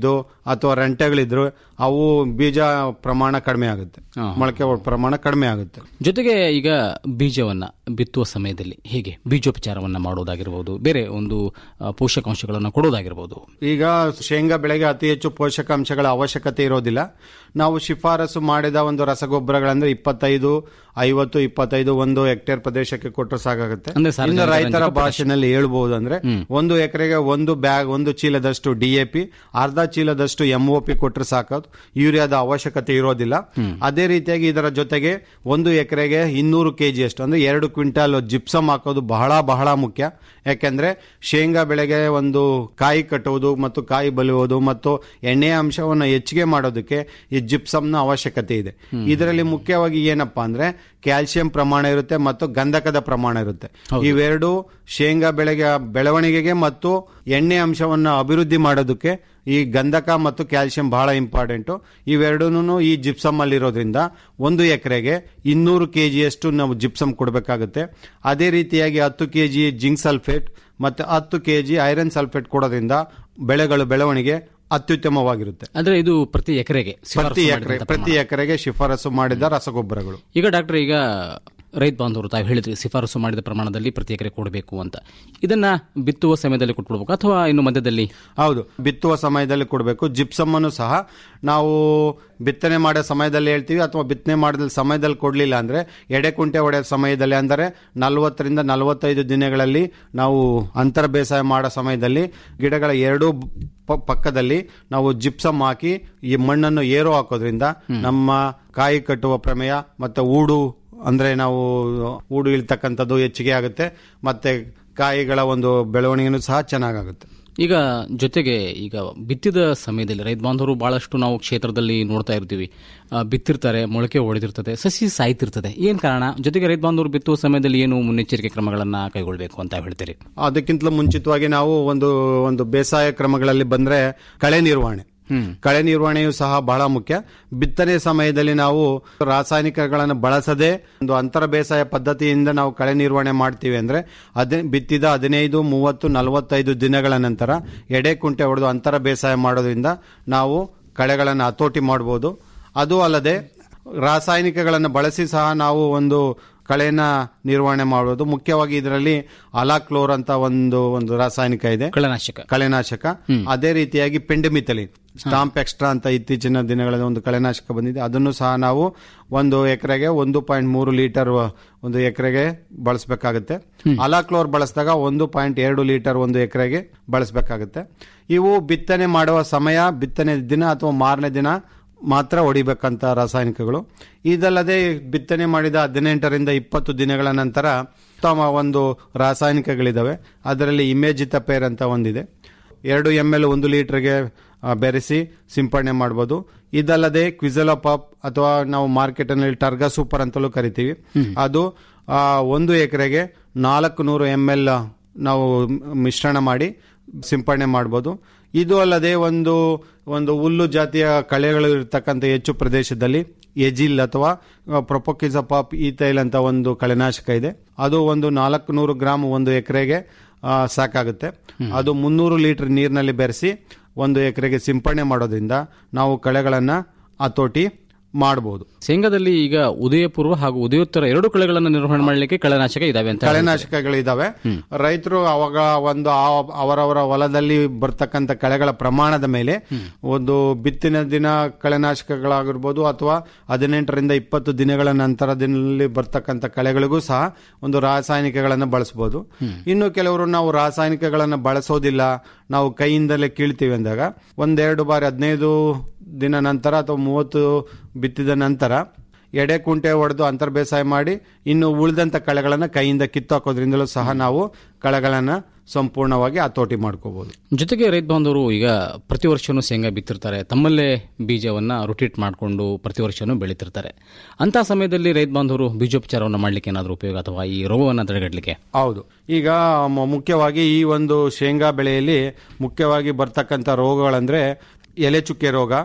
ಅಥವಾ ರಂಟೆಗಳಿದ್ರು ಅವು ಬೀಜ ಪ್ರಮಾಣ ಕಡಿಮೆ ಆಗುತ್ತೆ ಮೊಳಕೆ ಒ- ಪ್ರಮಾಣ ಕಡಿಮೆ ಆಗುತ್ತೆ ಜೊತೆಗೆ ಈಗ ಬೀಜವನ್ನ ಬಿತ್ತುವ ಸಮಯದಲ್ಲಿ ಹೇಗೆ ಬೀಜೋಪಚಾರವನ್ನ ಮಾಡೋದಾಗಿರ್ಬೋದು ಬೇರೆ ಒಂದು ಆ, ಪೋಷಕಾಂಶಗಳನ್ನು ಕೊಡೋದಾಗಿರ್ಬೋದು ಈಗ ಶೇಂಗಾ ಬೆಳೆಗೆ ಅತಿ ಹೆಚ್ಚು ಪೋಷಕಾಂಶಗಳ ಅವಶ್ಯಕತೆ ಇರೋದಿಲ್ಲ ನಾವು ಶಿಫಾರಸು ಮಾಡಿದ ಒಂದು ರಸಗೊಬ್ಬರಗಳಂದ್ರೆ ಇಪ್ಪತ್ತೈದು ಐವತ್ತು ಇಪ್ಪತ್ತೈದು ಒಂದು ಹೆಕ್ಟೇರ್ ಪ್ರದೇಶಕ್ಕೆ ಕೊಟ್ಟರೆ ಸಾಕಾಗುತ್ತೆ ಅಂದ್ರೆ ಸಾರ್ವಜನಿಕ ಇನ್ನು ರೈತರ ರಂಜಕ ಭಾಷೆನಲ್ಲಿ ಹೇಳ್ಬಹುದು ಅಂದ್ರೆ ಒಂದು ಎಕರೆಗೆ ಒಂದು ಬ್ಯಾಗ್ ಒಂದು ಚೀಲದಷ್ಟು ಡಿಎಪಿ ಅರ್ಧ ಚೀಲದಷ್ಟು ಎಂಒಪಿ ಕೊಟ್ಟರೆ ಸಾಕೋದು ಯೂರಿಯಾದ ಅವಶ್ಯಕತೆ ಇರೋದಿಲ್ಲ ಅದೇ ರೀತಿಯಾಗಿ ಇದರ ಜೊತೆಗೆ ಒಂದು ಎಕರೆಗೆ ಇನ್ನೂರು ಕೆಜಿ ಅಷ್ಟು ಅಂದ್ರೆ ಎರಡು ಕ್ವಿಂಟಾಲ್ ಜಿಪ್ಸಮ್ ಹಾಕೋದು ಬಹಳ ಬಹಳ ಮುಖ್ಯ ಯಾಕೆಂದ್ರೆ ಶೇಂಗಾ ಬೆಳೆಗೆ ಒಂದು ಕಾಯಿ ಕಟ್ಟುವುದು ಮತ್ತು ಕಾಯಿ ಬಲಿಯುವುದು ಮತ್ತು ಎಣ್ಣೆಯ ಅಂಶವನ್ನು ಹೆಚ್ಚಿಗೆ ಮಾಡೋದಕ್ಕೆ ಈ ಜಿಪ್ಸಮ್ನ ಅವಶ್ಯಕತೆ ಇದೆ ಇದರಲ್ಲಿ ಮುಖ್ಯವಾಗಿ ಏನಪ್ಪಾ ಅಂದ್ರೆ ಕ್ಯಾಲ್ಸಿಯಂ ಪ್ರಮಾಣ ಇರುತ್ತೆ ಮತ್ತು ಗಂಧಕದ ಪ್ರಮಾಣ ಇರುತ್ತೆ ಇವೆರಡು ಶೇಂಗಾ ಬೆಳೆಗೆ ಬೆಳವಣಿಗೆಗೆ ಮತ್ತು ಎಣ್ಣೆ ಅಂಶವನ್ನು ಅಭಿವೃದ್ಧಿ ಮಾಡೋದಕ್ಕೆ ಈ ಗಂಧಕ ಮತ್ತು ಕ್ಯಾಲ್ಸಿಯಂ ಬಹಳ ಇಂಪಾರ್ಟೆಂಟು ಇವೆರಡೂ ಈ ಜಿಪ್ಸಮ್ ಅಲ್ಲಿ ಇರೋದ್ರಿಂದ ಒಂದು ಎಕರೆಗೆ ಇನ್ನೂರು ಕೆ ಜಿಯಷ್ಟು ನಾವು ಜಿಪ್ಸಮ್ ಕೊಡಬೇಕಾಗುತ್ತೆ ಅದೇ ರೀತಿಯಾಗಿ ಹತ್ತು ಕೆ ಜಿ ಜಿಂಕ್ ಸಲ್ಫೇಟ್ ಮತ್ತು ಹತ್ತು ಕೆ ಜಿ ಐರನ್ ಸಲ್ಫೇಟ್ ಕೊಡೋದ್ರಿಂದ ಬೆಳೆಗಳು ಬೆಳವಣಿಗೆ ಅತ್ಯುತ್ತಮವಾಗಿರುತ್ತೆ ಅಂದ್ರೆ ಇದು ಪ್ರತಿ ಎಕರೆಗೆ ಶಿಫಾರಸು ಪ್ರತಿ ಎಕರೆ ಮಾಡಿದಂಥ ಪ್ರತಿ ಎಕರೆಗೆ ಶಿಫಾರಸು ಮಾಡಿದ ರಸಗೊಬ್ಬರಗಳು ಈಗ ಡಾಕ್ಟರ್ ಈಗ ರೈತ ಬಾಂಧವರು ತಾವು ಹೇಳಿದ್ರಿ ಶಿಫಾರಸು ಮಾಡಿದ ಪ್ರಮಾಣದಲ್ಲಿ ಪ್ರತಿ ಎಕರೆ ಕೊಡಬೇಕು ಅಂತ ಇದನ್ನ ಬಿತ್ತುವ ಸಮಯದಲ್ಲಿ ಕೊಟ್ಬಿಡ್ಬೇಕು ಅಥವಾ ಇನ್ನು ಮಧ್ಯದಲ್ಲಿ ಹೌದು ಬಿತ್ತುವ ಸಮಯದಲ್ಲಿ ಕೊಡಬೇಕು ಜಿಪ್ಸಮ್ ಅನ್ನು ಸಹ ನಾವು ಬಿತ್ತನೆ ಮಾಡೋ ಸಮಯದಲ್ಲಿ ಹೇಳ್ತೀವಿ ಅಥವಾ ಬಿತ್ತನೆ ಮಾಡಿದ ಸಮಯದಲ್ಲಿ ಕೊಡಲಿಲ್ಲ ಅಂದ್ರೆ ಎಡೆ ಕುಂಟೆ ಹೊಡೆಯೋ ಸಮಯದಲ್ಲಿ ಅಂದರೆ ನಲವತ್ತರಿಂದ ನಲವತ್ತೈದು ದಿನಗಳಲ್ಲಿ ನಾವು ಅಂತರ ಬೇಸಾಯ ಮಾಡೋ ಸಮಯದಲ್ಲಿ ಗಿಡಗಳ ಎರಡೂ ಪ- ಪಕ್ಕದಲ್ಲಿ ನಾವು ಜಿಪ್ಸಮ್ ಹಾಕಿ ಈ ಮಣ್ಣನ್ನು ಏರು ಹಾಕೋದ್ರಿಂದ ನಮ್ಮ ಕಾಯಿ ಕಟ್ಟುವ ಪ್ರಮೇಯ ಮತ್ತೆ ಊಡು ಅಂದ್ರೆ ನಾವು ಊಡು ಇಳ್ತಕ್ಕಂಥದ್ದು ಹೆಚ್ಚಿಗೆ ಆಗುತ್ತೆ ಮತ್ತೆ ಕಾಯಿಗಳ ಒಂದು ಬೆಳವಣಿಗೆನೂ ಸಹ ಚೆನ್ನಾಗಾಗುತ್ತೆ ಈಗ ಜೊತೆಗೆ ಈಗ ಬಿತ್ತಿದ ಸಮಯದಲ್ಲಿ ರೈತ ಬಾಂಧವರು ಬಹಳಷ್ಟು ನಾವು ಕ್ಷೇತ್ರದಲ್ಲಿ ನೋಡ್ತಾ ಇರ್ತೀವಿ ಆ, ಬಿತ್ತಿರ್ತಾರೆ ಮೊಳಕೆ ಹೊಡೆದಿರ್ತದೆ ಸಸಿ ಸಾಯ್ತಿರ್ತದೆ ಏನ್ ಕಾರಣ ಜೊತೆಗೆ ರೈತ ಬಾಂಧವರು ಬಿತ್ತುವ ಸಮಯದಲ್ಲಿ ಏನು ಮುನ್ನೆಚ್ಚರಿಕೆ ಕ್ರಮಗಳನ್ನ ಕೈಗೊಳ್ಳಬೇಕು ಅಂತ ಹೇಳ್ತೀರಿ ಅದಕ್ಕಿಂತಲೂ ಮುಂಚಿತವಾಗಿ ನಾವು ಒಂದು ಒಂದು ಬೇಸಾಯ ಕ್ರಮಗಳಲ್ಲಿ ಬಂದ್ರೆ ಕಳೆ ನಿರ್ವಹಣೆ ಕಳೆ ನಿರ್ವಹಣೆಯು ಸಹ ಬಹಳ ಮುಖ್ಯ ಬಿತ್ತನೆ ಸಮಯದಲ್ಲಿ ನಾವು ರಾಸಾಯನಿಕಗಳನ್ನು ಬಳಸದೆ ಒಂದು ಅಂತರ ಬೇಸಾಯ ಪದ್ಧತಿಯಿಂದ ನಾವು ಕಳೆ ನಿರ್ವಹಣೆ ಮಾಡ್ತೀವಿ ಅಂದ್ರೆ ಅದೇ ಬಿತ್ತಿದ ಹದಿನೈದು ಮೂವತ್ತು ನಲವತ್ತೈದು ದಿನಗಳ ನಂತರ ಎಡೆ ಕುಂಟೆ ಹೊಡೆದು ಅಂತರ ಬೇಸಾಯ ಮಾಡೋದ್ರಿಂದ ನಾವು ಕಳೆಗಳನ್ನು ಹತೋಟಿ ಮಾಡಬಹುದು ಅದು ಅಲ್ಲದೆ ರಾಸಾಯನಿಕಗಳನ್ನು ಬಳಸಿ ಸಹ ನಾವು ಒಂದು ಕಳೆನ ನಿರ್ವಹಣೆ ಮಾಡುವುದು ಮುಖ್ಯವಾಗಿ ಇದರಲ್ಲಿ ಅಲಾಕ್ಲೋರ್ ಅಂತ ಒಂದು ಒಂದು ರಾಸಾಯನಿಕ ಇದೆ ಕಳೆನಾಶಕ ಕಳೆನಾಶಕ ಅದೇ ರೀತಿಯಾಗಿ ಪೆಂಡಮಿಥಲಿನ್ ಸ್ಟಾಂಪ್ ಎಕ್ಸ್ಟ್ರಾ ಅಂತ ಇತ್ತೀಚಿನ ದಿನಗಳಲ್ಲಿ ಒಂದು ಕಳೆನಾಶಕ ಬಂದಿದೆ ಅದನ್ನು ಸಹ ನಾವು ಒಂದು ಎಕರೆಗೆ ಒಂದು ಪಾಯಿಂಟ್ ಮೂರು ಲೀಟರ್ ಒಂದು ಎಕರೆಗೆ ಬಳಸಬೇಕಾಗುತ್ತೆ ಅಲಾಕ್ಲೋರ್ ಬಳಸಿದಾಗ ಒಂದು ಪಾಯಿಂಟ್ ಎರಡು ಲೀಟರ್ ಒಂದು ಎಕರೆಗೆ ಬಳಸಬೇಕಾಗುತ್ತೆ ಇವು ಬಿತ್ತನೆ ಮಾಡುವ ಸಮಯ ಬಿತ್ತನೆ ದಿನ ಅಥವಾ ಮಾರನೇ ದಿನ ಮಾತ್ರ ಹೊಡಿಬೇಕಂತ ರಾಸಾಯನಿಕಗಳು ಇದಲ್ಲದೆ ಬಿತ್ತನೆ ಮಾಡಿದ ಹದಿನೆಂಟರಿಂದ ಇಪ್ಪತ್ತು ದಿನಗಳ ನಂತರ ಉತ್ತಮ ಒಂದು ರಾಸಾಯನಿಕಗಳಿದಾವೆ ಅದರಲ್ಲಿ ಇಮೇಜಿತ ಪೇರ್ ಅಂತ ಒಂದಿದೆ ಎರಡು ಎಮ್ ಎಲ್ ಒಂದು ಲೀಟರ್ಗೆ ಆ, ಬೆರೆಸಿ ಸಿಂಪಡಣೆ ಮಾಡ್ಬೋದು ಇದಲ್ಲದೆ ಕ್ವಿಜಲಪಾಪ್ ಅಥವಾ ನಾವು ಮಾರ್ಕೆಟ್ನಲ್ಲಿ ಟರ್ಗಾ ಸೂಪರ್ ಅಂತಲೂ ಕರಿತೀವಿ ಅದು ಆ, ಒಂದು ಎಕರೆಗೆ ನಾಲ್ಕು ನೂರು ಎಮ್ ಎಲ್ ನಾವು ಮಿಶ್ರಣ ಮಾಡಿ ಸಿಂಪಡಣೆ ಮಾಡ್ಬೋದು ಇದು ಅಲ್ಲದೆ ಒಂದು ಒಂದು ಹುಲ್ಲು ಜಾತಿಯ ಕಳೆಗಳು ಇರತಕ್ಕಂಥ ಹೆಚ್ಚು ಪ್ರದೇಶದಲ್ಲಿ ಎಜಿಲ್ ಅಥವಾ ಪ್ರೊಪೊಕಿಸಪಾಪ್ ಈತೈಲ್ ಅಂತ ಒಂದು ಕಳೆನಾಶಕ ಇದೆ ಅದು ಒಂದು ನಾಲ್ಕು ನೂರು ಗ್ರಾಮ್ ಒಂದು ಎಕರೆಗೆ ಸಾಕಾಗುತ್ತೆ ಅದು ಮುನ್ನೂರು ಲೀಟರ್ ನೀರಿನಲ್ಲಿ ಬೆರೆಸಿ ಒಂದು ಎಕರೆಗೆ ಸಿಂಪಡಣೆ ಮಾಡೋದ್ರಿಂದ ನಾವು ಕಳೆಗಳನ್ನು ಹತೋಟಿ ಮಾಡಬಹುದು ಶೇಂಗಾದಲ್ಲಿ ಈಗ ಉದಯ ಪೂರ್ವ ಹಾಗೂ ಉದಯೋತ್ತರ ಎರಡು ಕಳೆಗಳನ್ನು ನಿರ್ವಹಣೆ ಮಾಡಲಿಕ್ಕೆ ಕಳೆನಾಶಕ ಇದಾವೆ ಅಂತ ಕಳೆನಾಶಕಗಳಿದಾವೆ ರೈತರು ಅವಾಗ ಒಂದು ಆ- ಅವರವರ ಹೊಲದಲ್ಲಿ ಬರ್ತಕ್ಕಂಥ ಕಳೆಗಳ ಪ್ರಮಾಣದ ಮೇಲೆ ಒಂದು ಬಿತ್ತಿನ ದಿನ ಕಳೆನಾಶಕಗಳಾಗಿರ್ಬೋದು ಅಥವಾ ಹದಿನೆಂಟರಿಂದ ಇಪ್ಪತ್ತು ದಿನಗಳ ನಂತರದಲ್ಲಿ ಬರ್ತಕ್ಕಂಥ ಕಳೆಗಳಿಗೂ ಸಹ ಒಂದು ರಾಸಾಯನಿಕಗಳನ್ನು ಬಳಸಬಹುದು ಇನ್ನು ಕೆಲವರು ನಾವು ರಾಸಾಯನಿಕಗಳನ್ನು ಬಳಸೋದಿಲ್ಲ ನಾವು ಕೈಯಿಂದಲೇ ಕೀಳ್ತೀವಿ ಅಂದಾಗ ಒಂದೆರಡು ಬಾರಿ ಹದಿನೈದು ದಿನ ನಂತರ ಅಥವಾ ಮೂವತ್ತು ಬಿತ್ತಿದ ನಂತರ ಎಡೆ ಕುಂಟೆ ಹೊಡೆದು ಅಂತರ್ ಬೇಸಾಯ ಮಾಡಿ ಇನ್ನು ಉಳಿದಂತ ಕಳೆಗಳನ್ನು ಕೈಯಿಂದ ಕಿತ್ತಾಕೋದ್ರಿಂದಲೂ ಸಹ ನಾವು ಕಳೆಗಳನ್ನು ಸಂಪೂರ್ಣವಾಗಿ ಹತೋಟಿ ಮಾಡ್ಕೋಬಹುದು ಜೊತೆಗೆ ರೈತ ಬಾಂಧವರು ಈಗ ಪ್ರತಿ ವರ್ಷನೂ ಶೇಂಗಾ ಬಿತ್ತಿರ್ತಾರೆ ತಮ್ಮಲ್ಲೇ ಬೀಜವನ್ನ ರೊಟೇಟ್ ಮಾಡಿಕೊಂಡು ಪ್ರತಿ ವರ್ಷನೂ ಬೆಳೀತಿರ್ತಾರೆ ಅಂತ ಸಮಯದಲ್ಲಿ ರೈತ ಬಾಂಧವರು ಬೀಜೋಪಚಾರವನ್ನು ಮಾಡಲಿಕ್ಕೆ ಏನಾದರೂ ಉಪಯೋಗ ಅಥವಾ ಈ ರೋಗವನ್ನು ತಡೆಗಟ್ಟಲಿಕ್ಕೆ ಹೌದು ಈಗ ಮ- ಮುಖ್ಯವಾಗಿ ಈ ಒಂದು ಶೇಂಗಾ ಬೆಳೆಯಲ್ಲಿ ಮುಖ್ಯವಾಗಿ ಬರ್ತಕ್ಕಂಥ ರೋಗಗಳಂದ್ರೆ ಎಲೆ ಚುಕ್ಕೆ ರೋಗ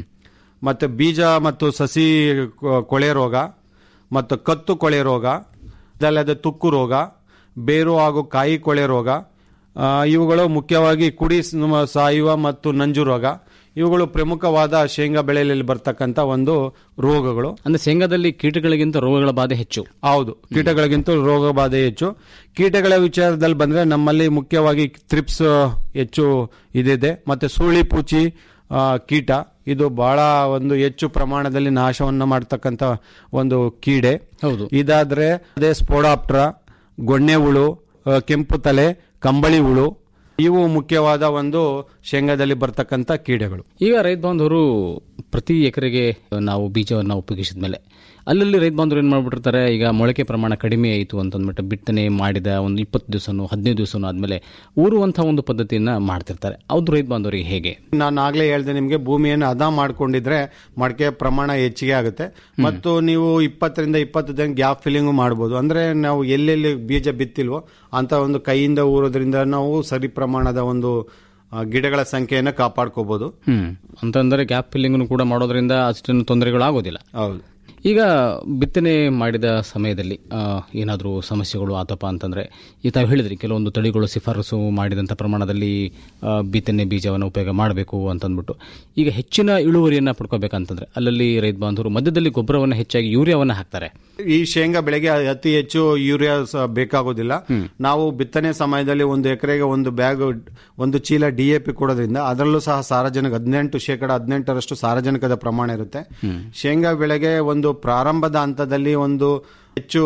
ಮತ್ತೆ ಬೀಜ ಮತ್ತು ಸಸಿ ಕೊ- ಕೊಳೆ ರೋಗ ಮತ್ತು ಕತ್ತು ಕೊಳೆ ರೋಗ ಇದಲ್ಲದೆ ತುಕ್ಕು ರೋಗ ಬೇರು ಹಾಗೂ ಕಾಯಿ ಕೊಳೆ ರೋಗ ಆ, ಇವುಗಳು ಮುಖ್ಯವಾಗಿ ಕುಡಿ ಸ್- ಸಾಯುವ ಮತ್ತು ನಂಜು ರೋಗ ಇವುಗಳು ಪ್ರಮುಖವಾದ ಶೇಂಗಾ ಬೆಳೆಯಲ್ಲಿ ಬರ್ತಕ್ಕಂಥ ಒಂದು ರೋಗಗಳು ಅಂದ್ರೆ ಶೇಂಗಾದಲ್ಲಿ ಕೀಟಗಳಿಗಿಂತ ರೋಗಗಳ ಬಾಧೆ ಹೆಚ್ಚು ಹೌದು ಕೀಟಗಳಿಗಿಂತ ರೋಗ ಬಾಧೆ ಹೆಚ್ಚು ಕೀಟಗಳ ವಿಚಾರದಲ್ಲಿ ಬಂದ್ರೆ ನಮ್ಮಲ್ಲಿ ಮುಖ್ಯವಾಗಿ ತ್ರಿಪ್ಸ್ ಹೆಚ್ಚು ಇದಿದೆ ಮತ್ತೆ ಸುಳಿ ಪೂಚಿ ಆ, ಕೀಟ ಇದು ಬಹಳ ಒಂದು ಹೆಚ್ಚು ಪ್ರಮಾಣದಲ್ಲಿ ನಾಶವನ್ನ ಮಾಡ್ತಕ್ಕಂಥ ಒಂದು ಕೀಡೆ ಹೌದು ಇದಾದ್ರೆ ಅದೇ ಸ್ಪೋಡಾಪ್ಟ್ರ ಗೊಣ್ಣೆ ಹುಳು ಆ, ಕೆಂಪು ತಲೆ ಕಂಬಳಿ ಹುಳು ಇವು ಮುಖ್ಯವಾದ ಒಂದು ಶೇಂಗಾದಲ್ಲಿ ಬರ್ತಕ್ಕಂಥ ಕೀಡೆಗಳು ಈಗ ರೈತ ಬಾಂಧವರು ಪ್ರತಿ ಎಕರೆಗೆ ನಾವು ಬೀಜವನ್ನು ಉಪಯೋಗಿಸಿದ ಮೇಲೆ ಅಲ್ಲಲ್ಲಿ ರೈತ ಬಾಂಧವರು ಏನು ಮಾಡ್ಬಿಟ್ಟಿರ್ತಾರೆ ಈಗ ಮೊಳಕೆ ಪ್ರಮಾಣ ಕಡಿಮೆ ಆಯಿತು ಅಂತಂದ್ಬಿಟ್ಟು ಬಿತ್ತನೆ ಮಾಡಿದ ಒಂದು ಇಪ್ಪತ್ತು ದಿವಸನೋ ಹದಿನೈದು ದಿವಸನೋ ಆದಮೇಲೆ ಊರುವಂಥ ಒಂದು ಪದ್ಧತಿಯನ್ನು ಮಾಡ್ತಿರ್ತಾರೆ ಅದು ರೈತ ಬಾಂಧವರಿಗೆ ಹೇಗೆ ನಾನು ಆಗ್ಲೇ ಹೇಳ್ದೆ ನಿಮಗೆ ಭೂಮಿಯನ್ನು ಹದ ಮಾಡ್ಕೊಂಡಿದ್ರೆ ಮಡಕೆ ಪ್ರಮಾಣ ಹೆಚ್ಚಿಗೆ ಆಗುತ್ತೆ ಮತ್ತು ನೀವು ಇಪ್ಪತ್ತರಿಂದ ಇಪ್ಪತ್ತು ದಿನ ಗ್ಯಾಪ್ ಫಿಲ್ಲಿಂಗ್ ಮಾಡ್ಬೋದು ಅಂದ್ರೆ ನಾವು ಎಲ್ಲೆಲ್ಲಿ ಬೀಜ ಬಿತ್ತಿಲ್ವೋ ಅಂತ ಒಂದು ಕೈಯಿಂದ ಊರೋದ್ರಿಂದ ನಾವು ಸರಿ ಪ್ರಮಾಣದ ಒಂದು ಆ, ಗಿಡಗಳ ಸಂಖ್ಯೆಯನ್ನು ಕಾಪಾಡ್ಕೋಬಹುದು ಹ್ಮ್ ಅಂತಂದ್ರೆ ಗ್ಯಾಪ್ ಫಿಲ್ಲಿಂಗ್ ಕೂಡ ಮಾಡೋದ್ರಿಂದ ಅಷ್ಟೇನು ತೊಂದರೆಗಳು ಆಗೋದಿಲ್ಲ ಹೌದು ಈಗ ಬಿತ್ತನೆ ಮಾಡಿದ ಸಮಯದಲ್ಲಿ ಏನಾದರೂ ಸಮಸ್ಯೆಗಳು ಆತಪ್ಪ ಅಂತಂದ್ರೆ ಈ ತಾವು ಹೇಳಿದ್ರಿ ಕೆಲವೊಂದು ತಳಿಗಳು ಶಿಫಾರಸು ಮಾಡಿದಂಥ ಪ್ರಮಾಣದಲ್ಲಿ ಆ, ಬಿತ್ತನೆ ಬೀಜವನ್ನು ಉಪಯೋಗ ಮಾಡಬೇಕು ಅಂತಂದ್ಬಿಟ್ಟು ಈಗ ಹೆಚ್ಚಿನ ಇಳುವರಿಯನ್ನು ಪಡ್ಕೋಬೇಕಂತಂದ್ರೆ ಅಲ್ಲಲ್ಲಿ ರೈತ ಬಾಂಧವರು ಮಧ್ಯದಲ್ಲಿ ಗೊಬ್ಬರವನ್ನು ಹೆಚ್ಚಾಗಿ ಯೂರಿಯಾವನ್ನು ಹಾಕ್ತಾರೆ ಈ ಶೇಂಗಾ ಬೆಳೆಗೆ ಅತಿ ಹೆಚ್ಚು ಯೂರಿಯಾ ಸಹ ಬೇಕಾಗೋದಿಲ್ಲ ನಾವು ಬಿತ್ತನೆ ಸಮಯದಲ್ಲಿ ಒಂದು ಎಕರೆಗೆ ಒಂದು ಬ್ಯಾಗ್ ಒಂದು ಚೀಲ ಡಿ ಎ ಪಿ ಕೊಡೋದ್ರಿಂದ ಅದರಲ್ಲೂ ಸಹ ಸಾರಜನಕ ಹದಿನೆಂಟು ಶೇಕಡ ಹದಿನೆಂಟರಷ್ಟು ಸಾರಜನಕದ ಪ್ರಮಾಣ ಇರುತ್ತೆ ಶೇಂಗಾ ಬೆಳೆಗೆ ಒಂದು ಪ್ರಾರಂಭದ ಹಂತದಲ್ಲಿ ಒಂದು ಹೆಚ್ಚು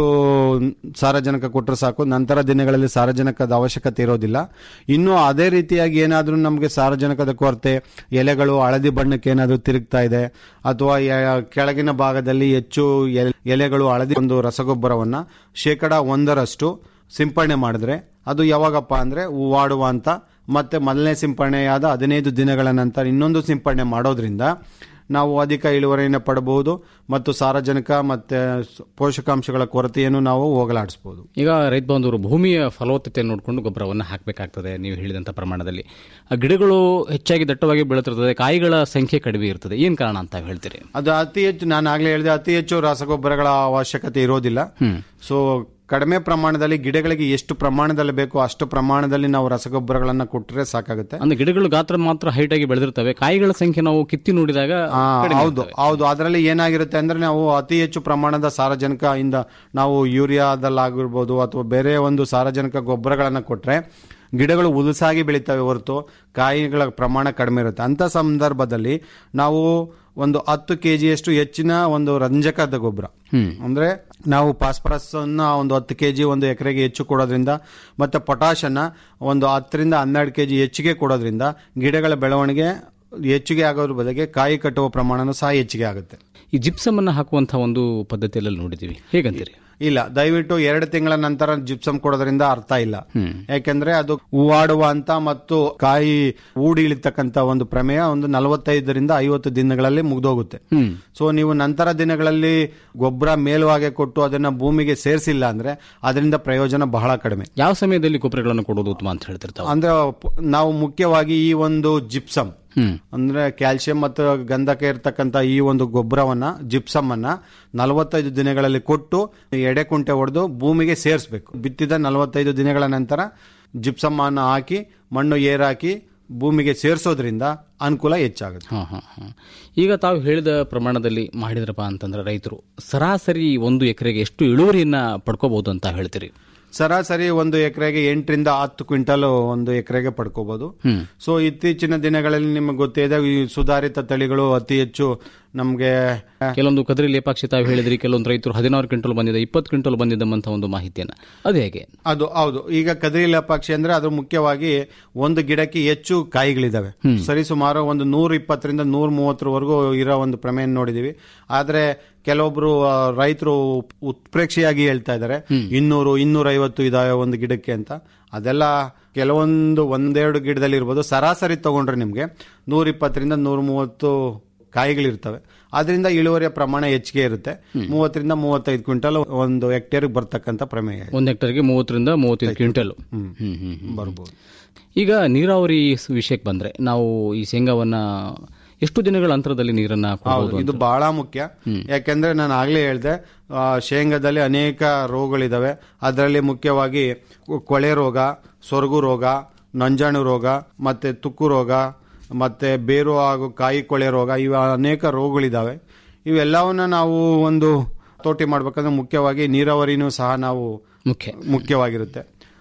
ಸಾರಜನಕ ಕೊಟ್ಟರೆ ಸಾಕು ನಂತರ ದಿನಗಳಲ್ಲಿ ಸಾರಜನಕದ ಅವಶ್ಯಕತೆ ಇರೋದಿಲ್ಲ ಇನ್ನು ಅದೇ ರೀತಿಯಾಗಿ ಏನಾದರೂ ನಮಗೆ ಸಾರಜನಕದ ಕೊರತೆ ಎಲೆಗಳು ಹಳದಿ ಬಣ್ಣಕ್ಕೆ ಏನಾದರೂ ತಿರುಗ್ತಾ ಇದೆ ಅಥವಾ ಯ- ಕೆಳಗಿನ ಭಾಗದಲ್ಲಿ ಹೆಚ್ಚು ಎಲೆ- ಎಲೆಗಳು ಹಳದಿ ಒಂದು ರಸಗೊಬ್ಬರವನ್ನ ಶೇಕಡ ಒಂದರಷ್ಟು ಸಿಂಪಡಣೆ ಮಾಡಿದ್ರೆ ಅದು ಯಾವಾಗಪ್ಪ ಅಂದ್ರೆ ಹೂವಾಡುವ ಅಂತ ಮತ್ತೆ ಮೊದಲನೇ ಸಿಂಪಡಣೆಯಾದ ಹದಿನೈದು ದಿನಗಳ ನಂತರ ಇನ್ನೊಂದು ಸಿಂಪಡಣೆ ಮಾಡೋದ್ರಿಂದ ನಾವು ಅಧಿಕ ಇಳುವರಿಯನ್ನು ಪಡಬಹುದು ಮತ್ತು ಸಾರಜನಕ ಮತ್ತೆ ಸ- ಪೋಷಕಾಂಶಗಳ ಕೊರತೆಯನ್ನು ನಾವು ಹೋಗಲಾಡಿಸಬಹುದು ಈಗ ರೈತ ಬಾಂಧವರು ಭೂಮಿಯ ಫಲವತ್ತತೆ ನೋಡಿಕೊಂಡು ಗೊಬ್ಬರವನ್ನು ಹಾಕಬೇಕಾಗ್ತದೆ ನೀವು ಹೇಳಿದಂಥ ಪ್ರಮಾಣದಲ್ಲಿ ಆ ಗಿಡಗಳು ಹೆಚ್ಚಾಗಿ ದಟ್ಟವಾಗಿ ಬೆಳೆತಿರ್ತದೆ ಕಾಯಿಗಳ ಸಂಖ್ಯೆ ಕಡಿಮೆ ಇರ್ತದೆ ಏನು ಕಾರಣ ಅಂತ ಹೇಳ್ತೀರಿ ಅದು ಅತಿ ಹೆಚ್ಚು ನಾನು ಆಗ್ಲೇ ಹೇಳಿದೆ ಅತಿ ಹೆಚ್ಚು ರಸಗೊಬ್ಬರಗಳ ಅವಶ್ಯಕತೆ ಇರೋದಿಲ್ಲ ಸೊ ಕಡಿಮೆ ಪ್ರಮಾಣದಲ್ಲಿ ಗಿಡಗಳಿಗೆ ಎಷ್ಟು ಪ್ರಮಾಣದಲ್ಲಿ ಬೇಕೋ ಅಷ್ಟು ಪ್ರಮಾಣದಲ್ಲಿ ನಾವು ರಸಗೊಬ್ಬರಗಳನ್ನ ಕೊಟ್ಟರೆ ಸಾಕಾಗುತ್ತೆ ಅಂದ್ರೆ ಗಿಡಗಳು ಗಾತ್ರ ಮಾತ್ರ ಹೈಟ್ ಆಗಿ ಬೆಳೆದಿರ್ತವೆ ಕಾಯಿಗಳ ಸಂಖ್ಯೆ ನಾವು ಕಿತ್ತಿ ನೋಡಿದಾಗ ಆ, ಕಡಿಮೆ ಹೌದು ಇರ್ತವೆ. ಹೌದು ಅದರಲ್ಲಿ ಏನಾಗಿರುತ್ತೆ ಅಂದ್ರೆ ನಾವು ಅತಿ ಹೆಚ್ಚು ಪ್ರಮಾಣದ ಸಾರಜನಕ ಇಂದ ನಾವು ಯೂರಿಯಾದಲ್ಲಾಗಿರ್ಬೋದು ಅಥವಾ ಬೇರೆ ಒಂದು ಸಾರಜನಕ ಗೊಬ್ಬರಗಳನ್ನ ಕೊಟ್ರೆ ಗಿಡಗಳು ಉದುಸಾಗಿ ಬೆಳೀತವೆ ಹೊರತು ಕಾಯಿಗಳ ಪ್ರಮಾಣ ಕಡಿಮೆ ಇರುತ್ತೆ ಅಂತ ಸಂದರ್ಭದಲ್ಲಿ ನಾವು ಒಂದು ಹತ್ತು ಕೆಜಿಯಷ್ಟು ಹೆಚ್ಚಿನ ಒಂದು ರಂಜಕದ ಗೊಬ್ಬರ ಅಂದ್ರೆ ನಾವು ಫಾಸ್ಫರಸ್ ಅನ್ನ ಒಂದು ಹತ್ತು ಕೆಜಿ ಒಂದು ಎಕರೆಗೆ ಹೆಚ್ಚು ಕೊಡೋದ್ರಿಂದ ಮತ್ತೆ ಪೊಟಾಷ್ ಅನ್ನ ಒಂದು ಹತ್ತರಿಂದ ಹನ್ನೆರಡು ಕೆಜಿ ಹೆಚ್ಚಿಗೆ ಕೊಡೋದ್ರಿಂದ ಗಿಡಗಳ ಬೆಳವಣಿಗೆ ಹೆಚ್ಚಿಗೆ ಆಗೋದ್ರ ಬದಲಿಗೆ ಕಾಯಿ ಕಟ್ಟುವ ಪ್ರಮಾಣನೂ ಸಹ ಹೆಚ್ಚಿಗೆ ಆಗುತ್ತೆ ಈ ಜಿಪ್ಸಮ್ ಅನ್ನ ಹಾಕುವಂತಹ ಒಂದು ಪದ್ಧತಿಯಲ್ಲಿ ನೋಡಿದೀವಿ ಹೇಗಂತೀರಿ ಇಲ್ಲ ದಯವಿಟ್ಟು ಎರಡು ತಿಂಗಳ ನಂತರ ಜಿಪ್ಸಮ್ ಕೊಡೋದ್ರಿಂದ ಅರ್ಥ ಇಲ್ಲ ಯಾಕೆಂದ್ರೆ ಅದು ಹೂವಾಡುವ ಅಂತ ಮತ್ತು ಕಾಯಿ ಊಡಿ ಇಳಿತಕ್ಕಂತ ಒಂದು ಪ್ರಮೇಯ ಒಂದು ನಲವತ್ತೈದರಿಂದ ಐವತ್ತು ದಿನಗಳಲ್ಲಿ ಮುಗ್ದೋಗುತ್ತೆ ಸೊ ನೀವು ನಂತರ ದಿನಗಳಲ್ಲಿ ಗೊಬ್ಬರ ಮೇಲುವಾಗೆ ಕೊಟ್ಟು ಅದನ್ನ ಭೂಮಿಗೆ ಸೇರಿಸಿಲ್ಲ ಅಂದ್ರೆ ಅದರಿಂದ ಪ್ರಯೋಜನ ಬಹಳ ಕಡಿಮೆ ಯಾವ ಸಮಯದಲ್ಲಿ ಗೊಬ್ಬರಗಳನ್ನು ಕೊಡೋದು ಉತ್ತಮ ಅಂತ ಹೇಳ್ತಿರ್ತಾವೆ ಅಂದ್ರೆ ಪ- ನಾವು ಮುಖ್ಯವಾಗಿ ಈ ಒಂದು ಜಿಪ್ಸಮ್ ಅಂದ್ರೆ ಕ್ಯಾಲ್ಸಿಯಂ ಮತ್ತು ಗಂಧಕ ಇರತಕ್ಕಂತ ಈ ಒಂದು ಗೊಬ್ಬರವನ್ನ ಜಿಪ್ಸಮ್ ಅನ್ನ ನಲವತ್ತೈದು ದಿನಗಳಲ್ಲಿ ಕೊಟ್ಟು ಎಡೆ ಕುಂಟೆ ಹೊಡೆದು ಭೂಮಿಗೆ ಸೇರಿಸಬೇಕು ಬಿತ್ತಿದ ನಲವತ್ತೈದು ದಿನಗಳ ನಂತರ ಜಿಪ್ಸಮ್ ಅನ್ನ ಹಾಕಿ ಮಣ್ಣು ಏರಾಕಿ ಭೂಮಿಗೆ ಸೇರಿಸೋದ್ರಿಂದ ಅನುಕೂಲ ಹೆಚ್ಚಾಗುತ್ತೆ ಹಾ, ಹಾ, ಹಾ. ಈಗ ತಾವು ಹೇಳಿದ ಪ್ರಮಾಣದಲ್ಲಿ ಮಾಡಿದ್ರಪ್ಪ ಅಂತಂದ್ರೆ ರೈತರು ಸರಾಸರಿ ಒಂದು ಎಕರೆಗೆ ಎಷ್ಟು ಇಳುವರಿಯನ್ನ ಪಡ್ಕೋಬಹುದು ಅಂತ ಹೇಳ್ತೀರಿ ಸರಾಸರಿ ಒಂದು ಎಕರೆಗೆ ಎಂಟರಿಂದ ಹತ್ತು ಕ್ವಿಂಟಲ್ ಒಂದು ಎಕರೆಗೆ ಪಡ್ಕೋಬಹುದು ಸೊ ಇತ್ತೀಚಿನ ದಿನಗಳಲ್ಲಿ ನಿಮಗೆ ಗೊತ್ತಿದೆ ಈ ಸುಧಾರಿತ ತಳಿಗಳು ಅತಿ ಹೆಚ್ಚು ನಮಗೆ ಕೆಲವೊಂದು ಕದ್ರಿ ಲೇಪಾಕ್ಷಿ ತಾವು ಹೇಳಿದ್ರಿ ಕೆಲವೊಂದು ರೈತರು ಹದಿನಾರು ಕ್ವಿಂಟಲ್ ಬಂದಿದೆ ಇಪ್ಪತ್ತು ಕ್ವಿಂಟಲ್ ಬಂದಿದ್ದಂತ ಒಂದು ಮಾಹಿತಿಯನ್ನ ಅದು ಹೇಗೆ ಅದು ಹೌದು ಈಗ ಕದಿರಿಲ ಪಕ್ಷಿ ಅಂದ್ರೆ ಅದು ಮುಖ್ಯವಾಗಿ ಒಂದು ಗಿಡಕ್ಕೆ ಹೆಚ್ಚು ಕಾಯಿಗಳಿದಾವೆ ಸರಿ ಸುಮಾರು ಒಂದು ನೂರ ಇಪ್ಪತ್ತರಿಂದ ನೂರ ಮೂವತ್ತರವರೆಗೂ ಇರೋ ಒಂದು ಪ್ರಮೇಯ ನೋಡಿದೀವಿ ಆದ್ರೆ ಕೆಲವೊಬ್ರು ಆ, ರೈತರು ಉತ್ಪ್ರೇಕ್ಷೆಯಾಗಿ ಹೇಳ್ತಾ ಇದ್ದಾರೆ ಇನ್ನೂರು ಇನ್ನೂರ ಐವತ್ತು ಇದಾವೆ ಒಂದು ಗಿಡಕ್ಕೆ ಅಂತ ಅದೆಲ್ಲ ಕೆಲವೊಂದು ಒಂದೆರಡು ಗಿಡದಲ್ಲಿ ಇರ್ಬೋದು ಸರಾಸರಿ ತಗೊಂಡ್ರೆ ನಿಮ್ಗೆ ನೂರ ಇಪ್ಪತ್ತರಿಂದ ನೂರ ಮೂವತ್ತು ಕಾಯಿಗಳಿರ್ತವೆ ಅದರಿಂದ ಇಳುವರಿಯ ಪ್ರಮಾಣ ಹೆಚ್ಚಿಗೆ ಇರುತ್ತೆ ಮೂವತ್ತರಿಂದ ಮೂವತ್ತೈದು ಕ್ವಿಂಟಲ್ ಒಂದು ಹೆಕ್ಟೇರ್ ಬರ್ತಕ್ಕಂಥ ಪ್ರಮೇಯ ಇದೆ. ಒಂದು ಹೆಕ್ಟರ್ಗೆ ಮೂವತ್ತರಿಂದ ಮೂವತ್ತೈದು ಕ್ವಿಂಟಲ್ ಹ್ಮ್ ಹ್ಮ್ ಹ್ಮ್. ಬರ್ಬೋದು ಈಗ ನೀರಾವರಿ ಸ್- ವಿಷಯಕ್ಕೆ ಬಂದ್ರೆ ನಾವು ಈ ಶೇಂಗಾವನ್ನ ಎಷ್ಟು ದಿನಗಳ ಅಂತರದಲ್ಲಿ ನೀರನ್ನ ಹೌದು ಕೊಡಬಹುದು ಇದು ಬಹಳ ಮುಖ್ಯ ಯಾಕೆಂದ್ರೆ ನಾನು ಆಗ್ಲೇ ಹೇಳಿದೆ ಆ, ಶೇಂಗಾದಲ್ಲಿ ಅನೇಕ ರೋಗಗಳಿದಾವೆ ಅದರಲ್ಲಿ ಮುಖ್ಯವಾಗಿ ಕೊಳೆ ರೋಗ ಸೊರಗು ರೋಗ ನಂಜಾಣು ರೋಗ ಮತ್ತೆ ತುಕ್ಕು ರೋಗ ಮತ್ತೆ ಬೇರು ಹಾಗೂ ಕಾಯಿ ಕೊಳೆ ರೋಗ ಇವ ಅನೇಕ ರೋಗಗಳಿದಾವೆ ಇವೆಲ್ಲವನ್ನ ನಾವು ಒಂದು ತೋಟಿ ಮಾಡ್ಬೇಕಂದ್ರೆ ಮುಖ್ಯವಾಗಿ ನೀರಾವರಿನೂ ಸಹ ನಾವು ಮುಖ್ಯ ಮುಖ್ಯವಾಗಿರುತ್ತೆ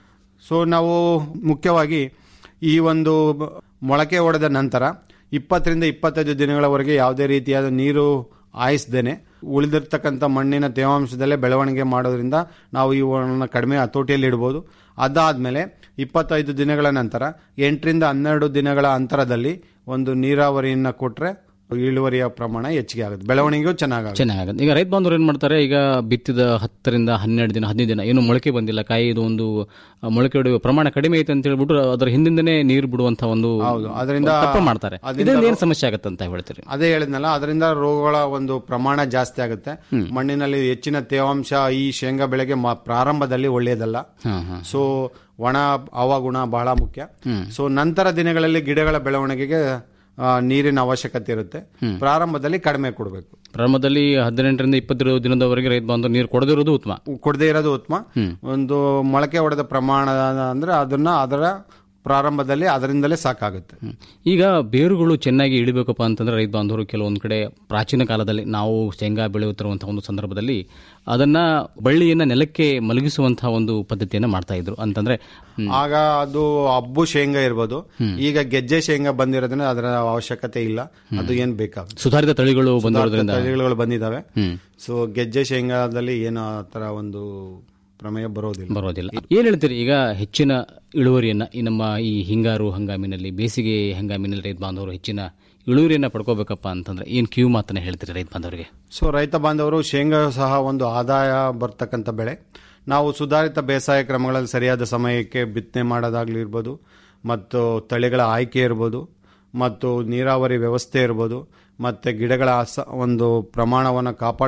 ಸೊ ನಾವು ಮುಖ್ಯವಾಗಿ ಈ ಒಂದು ಮೊಳಕೆ ಹೊಡೆದ ನಂತರ ಇಪ್ಪತ್ತರಿಂದ ಇಪ್ಪತ್ತೈದು ದಿನಗಳವರೆಗೆ ಯಾವುದೇ ರೀತಿಯಾದ ನೀರು ಹಾಯಿಸ್ದೇನೆ ಉಳಿದಿರ್ತಕ್ಕಂಥ ಮಣ್ಣಿನ ತೇವಾಂಶದಲ್ಲೇ ಬೆಳವಣಿಗೆ ಮಾಡೋದ್ರಿಂದ ನಾವು ಇವುಗಳನ್ನ ಕಡಿಮೆ ಹತೋಟಿಯಲ್ಲಿ ಇಡ್ಬೋದು ಅದಾದಮೇಲೆ ಇಪ್ಪತ್ತೈದು ದಿನಗಳ ನಂತರ ಎಂಟರಿಂದ ಹನ್ನೆರಡು ದಿನಗಳ ಅಂತರದಲ್ಲಿ ಒಂದು ನೀರಾವರಿಯನ್ನು ಕೊಟ್ಟರೆ ಇಳುವರಿಯ ಪ್ರಮಾಣ ಹೆಚ್ಚಿಗೆ ಆಗುತ್ತೆ ಬೆಳವಣಿಗೆಯೂ ಚೆನ್ನಾಗುತ್ತೆ ಚೆನ್ನಾಗುತ್ತೆ ಈಗ ರೈತ ಬಾಂಧವರು ಏನ್ ಮಾಡ್ತಾರೆ ಈಗ ಬಿತ್ತಿದ ಹತ್ತರಿಂದ ಹನ್ನೆರಡು ದಿನ ಹದಿನೈದು ದಿನ ಏನು ಮೊಳಕೆ ಬಂದಿಲ್ಲ ಕಾಯಿ ಇದು ಒಂದು ಆ, ಮೊಳಕೆ ಹೊಡೆಯುವ ಪ್ರಮಾಣ ಕಡಿಮೆ ಐತೆ ಅಂತ ಹೇಳ್ಬಿಟ್ಟು ಅದರ ಹಿಂದಿಂದನೇ ನೀರು ಬಿಡುವಂತ ಒಂದು ಹೌದು, ಅದರಿಂದ- ತಪ್ಪು ಮಾಡ್ತಾರೆ ಅದರಿಂದ ಇದರಿಂದ ಏನ್ ರೋ- ಸಮಸ್ಯೆ ಆಗುತ್ತೆ ಅಂತ ಹೇಳ್ತೀರಿ ಅದೇ ಹೇಳಿದ್ನಲ್ಲ ಅದರಿಂದ ರೋಗಗಳ ಒಂದು ಪ್ರಮಾಣ ಜಾಸ್ತಿ ಆಗುತ್ತೆ ಮಣ್ಣಿನಲ್ಲಿ ಹೆಚ್ಚಿನ ತೇವಾಂಶ ಈ ಶೇಂಗಾ ಬೆಳೆಗೆ ಮ- ಪ್ರಾರಂಭದಲ್ಲಿ ಒಳ್ಳೆಯದಲ್ಲ ಹಾ, ಹಾ. ಸೊ ಒಣ ಹವಾಗುಣ ಬಹಳ ಮುಖ್ಯ ಸೊ ನಂತರ ದಿನಗಳಲ್ಲಿ ಗಿಡಗಳ ಬೆಳವಣಿಗೆಗೆ ಆ, ನೀರಿನ ಅವಶ್ಯಕತೆ ಇರುತ್ತೆ ಪ್ರಾರಂಭದಲ್ಲಿ ಕಡಿಮೆ ಕೊಡಬೇಕು ಪ್ರಾರಂಭದಲ್ಲಿ ಹದಿನೆಂಟರಿಂದ ಇಪ್ಪತ್ತು ದಿನದವರೆಗೆ ರೈತ ಬಾಂಧವರು ನೀರು ಕೊಡದಿರೋದು ಉತ್ತಮ ಕೊಡದೇ ಇರೋದು ಉತ್ತಮ ಒಂದು ಮೊಳಕೆ ಹೊಡೆದ ಪ್ರಮಾಣ ಅಂದ್ರೆ ಅದನ್ನ ಅದರ ಪ್ರಾರಂಭದಲ್ಲಿ ಅದರಿಂದಲೇ ಸಾಕಾಗುತ್ತೆ ಈಗ ಬೇರುಗಳು ಚೆನ್ನಾಗಿ ಇಳಿಬೇಕಪ್ಪ ಅಂತಂದ್ರೆ ರೈತ ಬಾಂಧವರು ಕೆಲವೊಂದು ಕಡೆ ಪ್ರಾಚೀನ ಕಾಲದಲ್ಲಿ ನಾವು ಶೇಂಗಾ ಬೆಳೆಯುತ್ತಿರುವಂತಹ ಒಂದು ಸಂದರ್ಭದಲ್ಲಿ ಅದನ್ನ ಬಳ್ಳಿಯನ್ನ ನೆಲಕ್ಕೆ ಮಲಗಿಸುವಂತಹ ಒಂದು ಪದ್ಧತಿಯನ್ನ ಮಾಡ್ತಾ ಇದ್ರು ಅಂತಂದ್ರೆ ಹ್ಮ್, ಆಗ ಅದು ಹಬ್ಬು ಶೇಂಗಾ ಇರ್ಬೋದು ಈಗ ಗೆಜ್ಜೆ ಶೇಂಗಾ ಬಂದಿರೋದ್ರಿಂದ ಅದರ ಅವಶ್ಯಕತೆ ಇಲ್ಲ ಅದು ಏನ್ ಬೇಕಾಗುತ್ತೆ ಸುಧಾರಿತ ತಳಿಗಳು ಬಂದಿರೋದ್ರಿಂದ ತಳಿಗಳು ಬಂದಿದಾವೆ ಹ್ಮ್. ಸೊ ಗೆಜ್ಜೆ ಶೇಂಗಾದಲ್ಲಿ ಏನು ಆ ತರ ಒಂದು ಪ್ರಮೇಯ ಬರೋದಿಲ್ಲ ಬರೋದಿಲ್ಲ ಏನ್ ಹೇಳ್ತೀರಿ ಈಗ ಹೆಚ್ಚಿನ ಇಳುವರಿಯನ್ನ ಈ ನಮ್ಮ ಈ ಹಿಂಗಾರು ಹಂಗಾಮಿನಲ್ಲಿ ಬೇಸಿಗೆ ಹಂಗಾಮಿನಲ್ಲಿ ರೈತ ಬಾಂಧವರು ಹೆಚ್ಚಿನ ಇಳುವರಿಯನ್ನ ಪಡ್ಕೋಬೇಕಪ್ಪ ಅಂತಂದ್ರೆ ಏನ್ ಕಿವಿ ಮಾತನ್ನ ಹೇಳ್ತೀರಿ ರೈತ ಬಾಂಧವರಿಗೆ ಸೊ ರೈತ ಬಾಂಧವರು ಶೇಂಗಾ ಸಹ ಒಂದು ಆದಾಯ ಬರ್ತಕ್ಕಂಥ ಬೆಳೆ ನಾವು ಸುಧಾರಿತ ಬೇಸಾಯ ಕ್ರಮಗಳಲ್ಲಿ ಸರಿಯಾದ ಸಮಯಕ್ಕೆ ಬಿತ್ತನೆ ಮಾಡೋದಾಗ್ಲಿ ಇರ್ಬೋದು ಮತ್ತು ತಳಿಗಳ ಆಯ್ಕೆ ಇರ್ಬೋದು ಮತ್ತು ನೀರಾವರಿ ವ್ಯವಸ್ಥೆ ಇರ್ಬೋದು ಮತ್ತು ಗಿಡಗಳ ಸ- ಒಂದು ಪ್ರಮಾಣವನ್ನು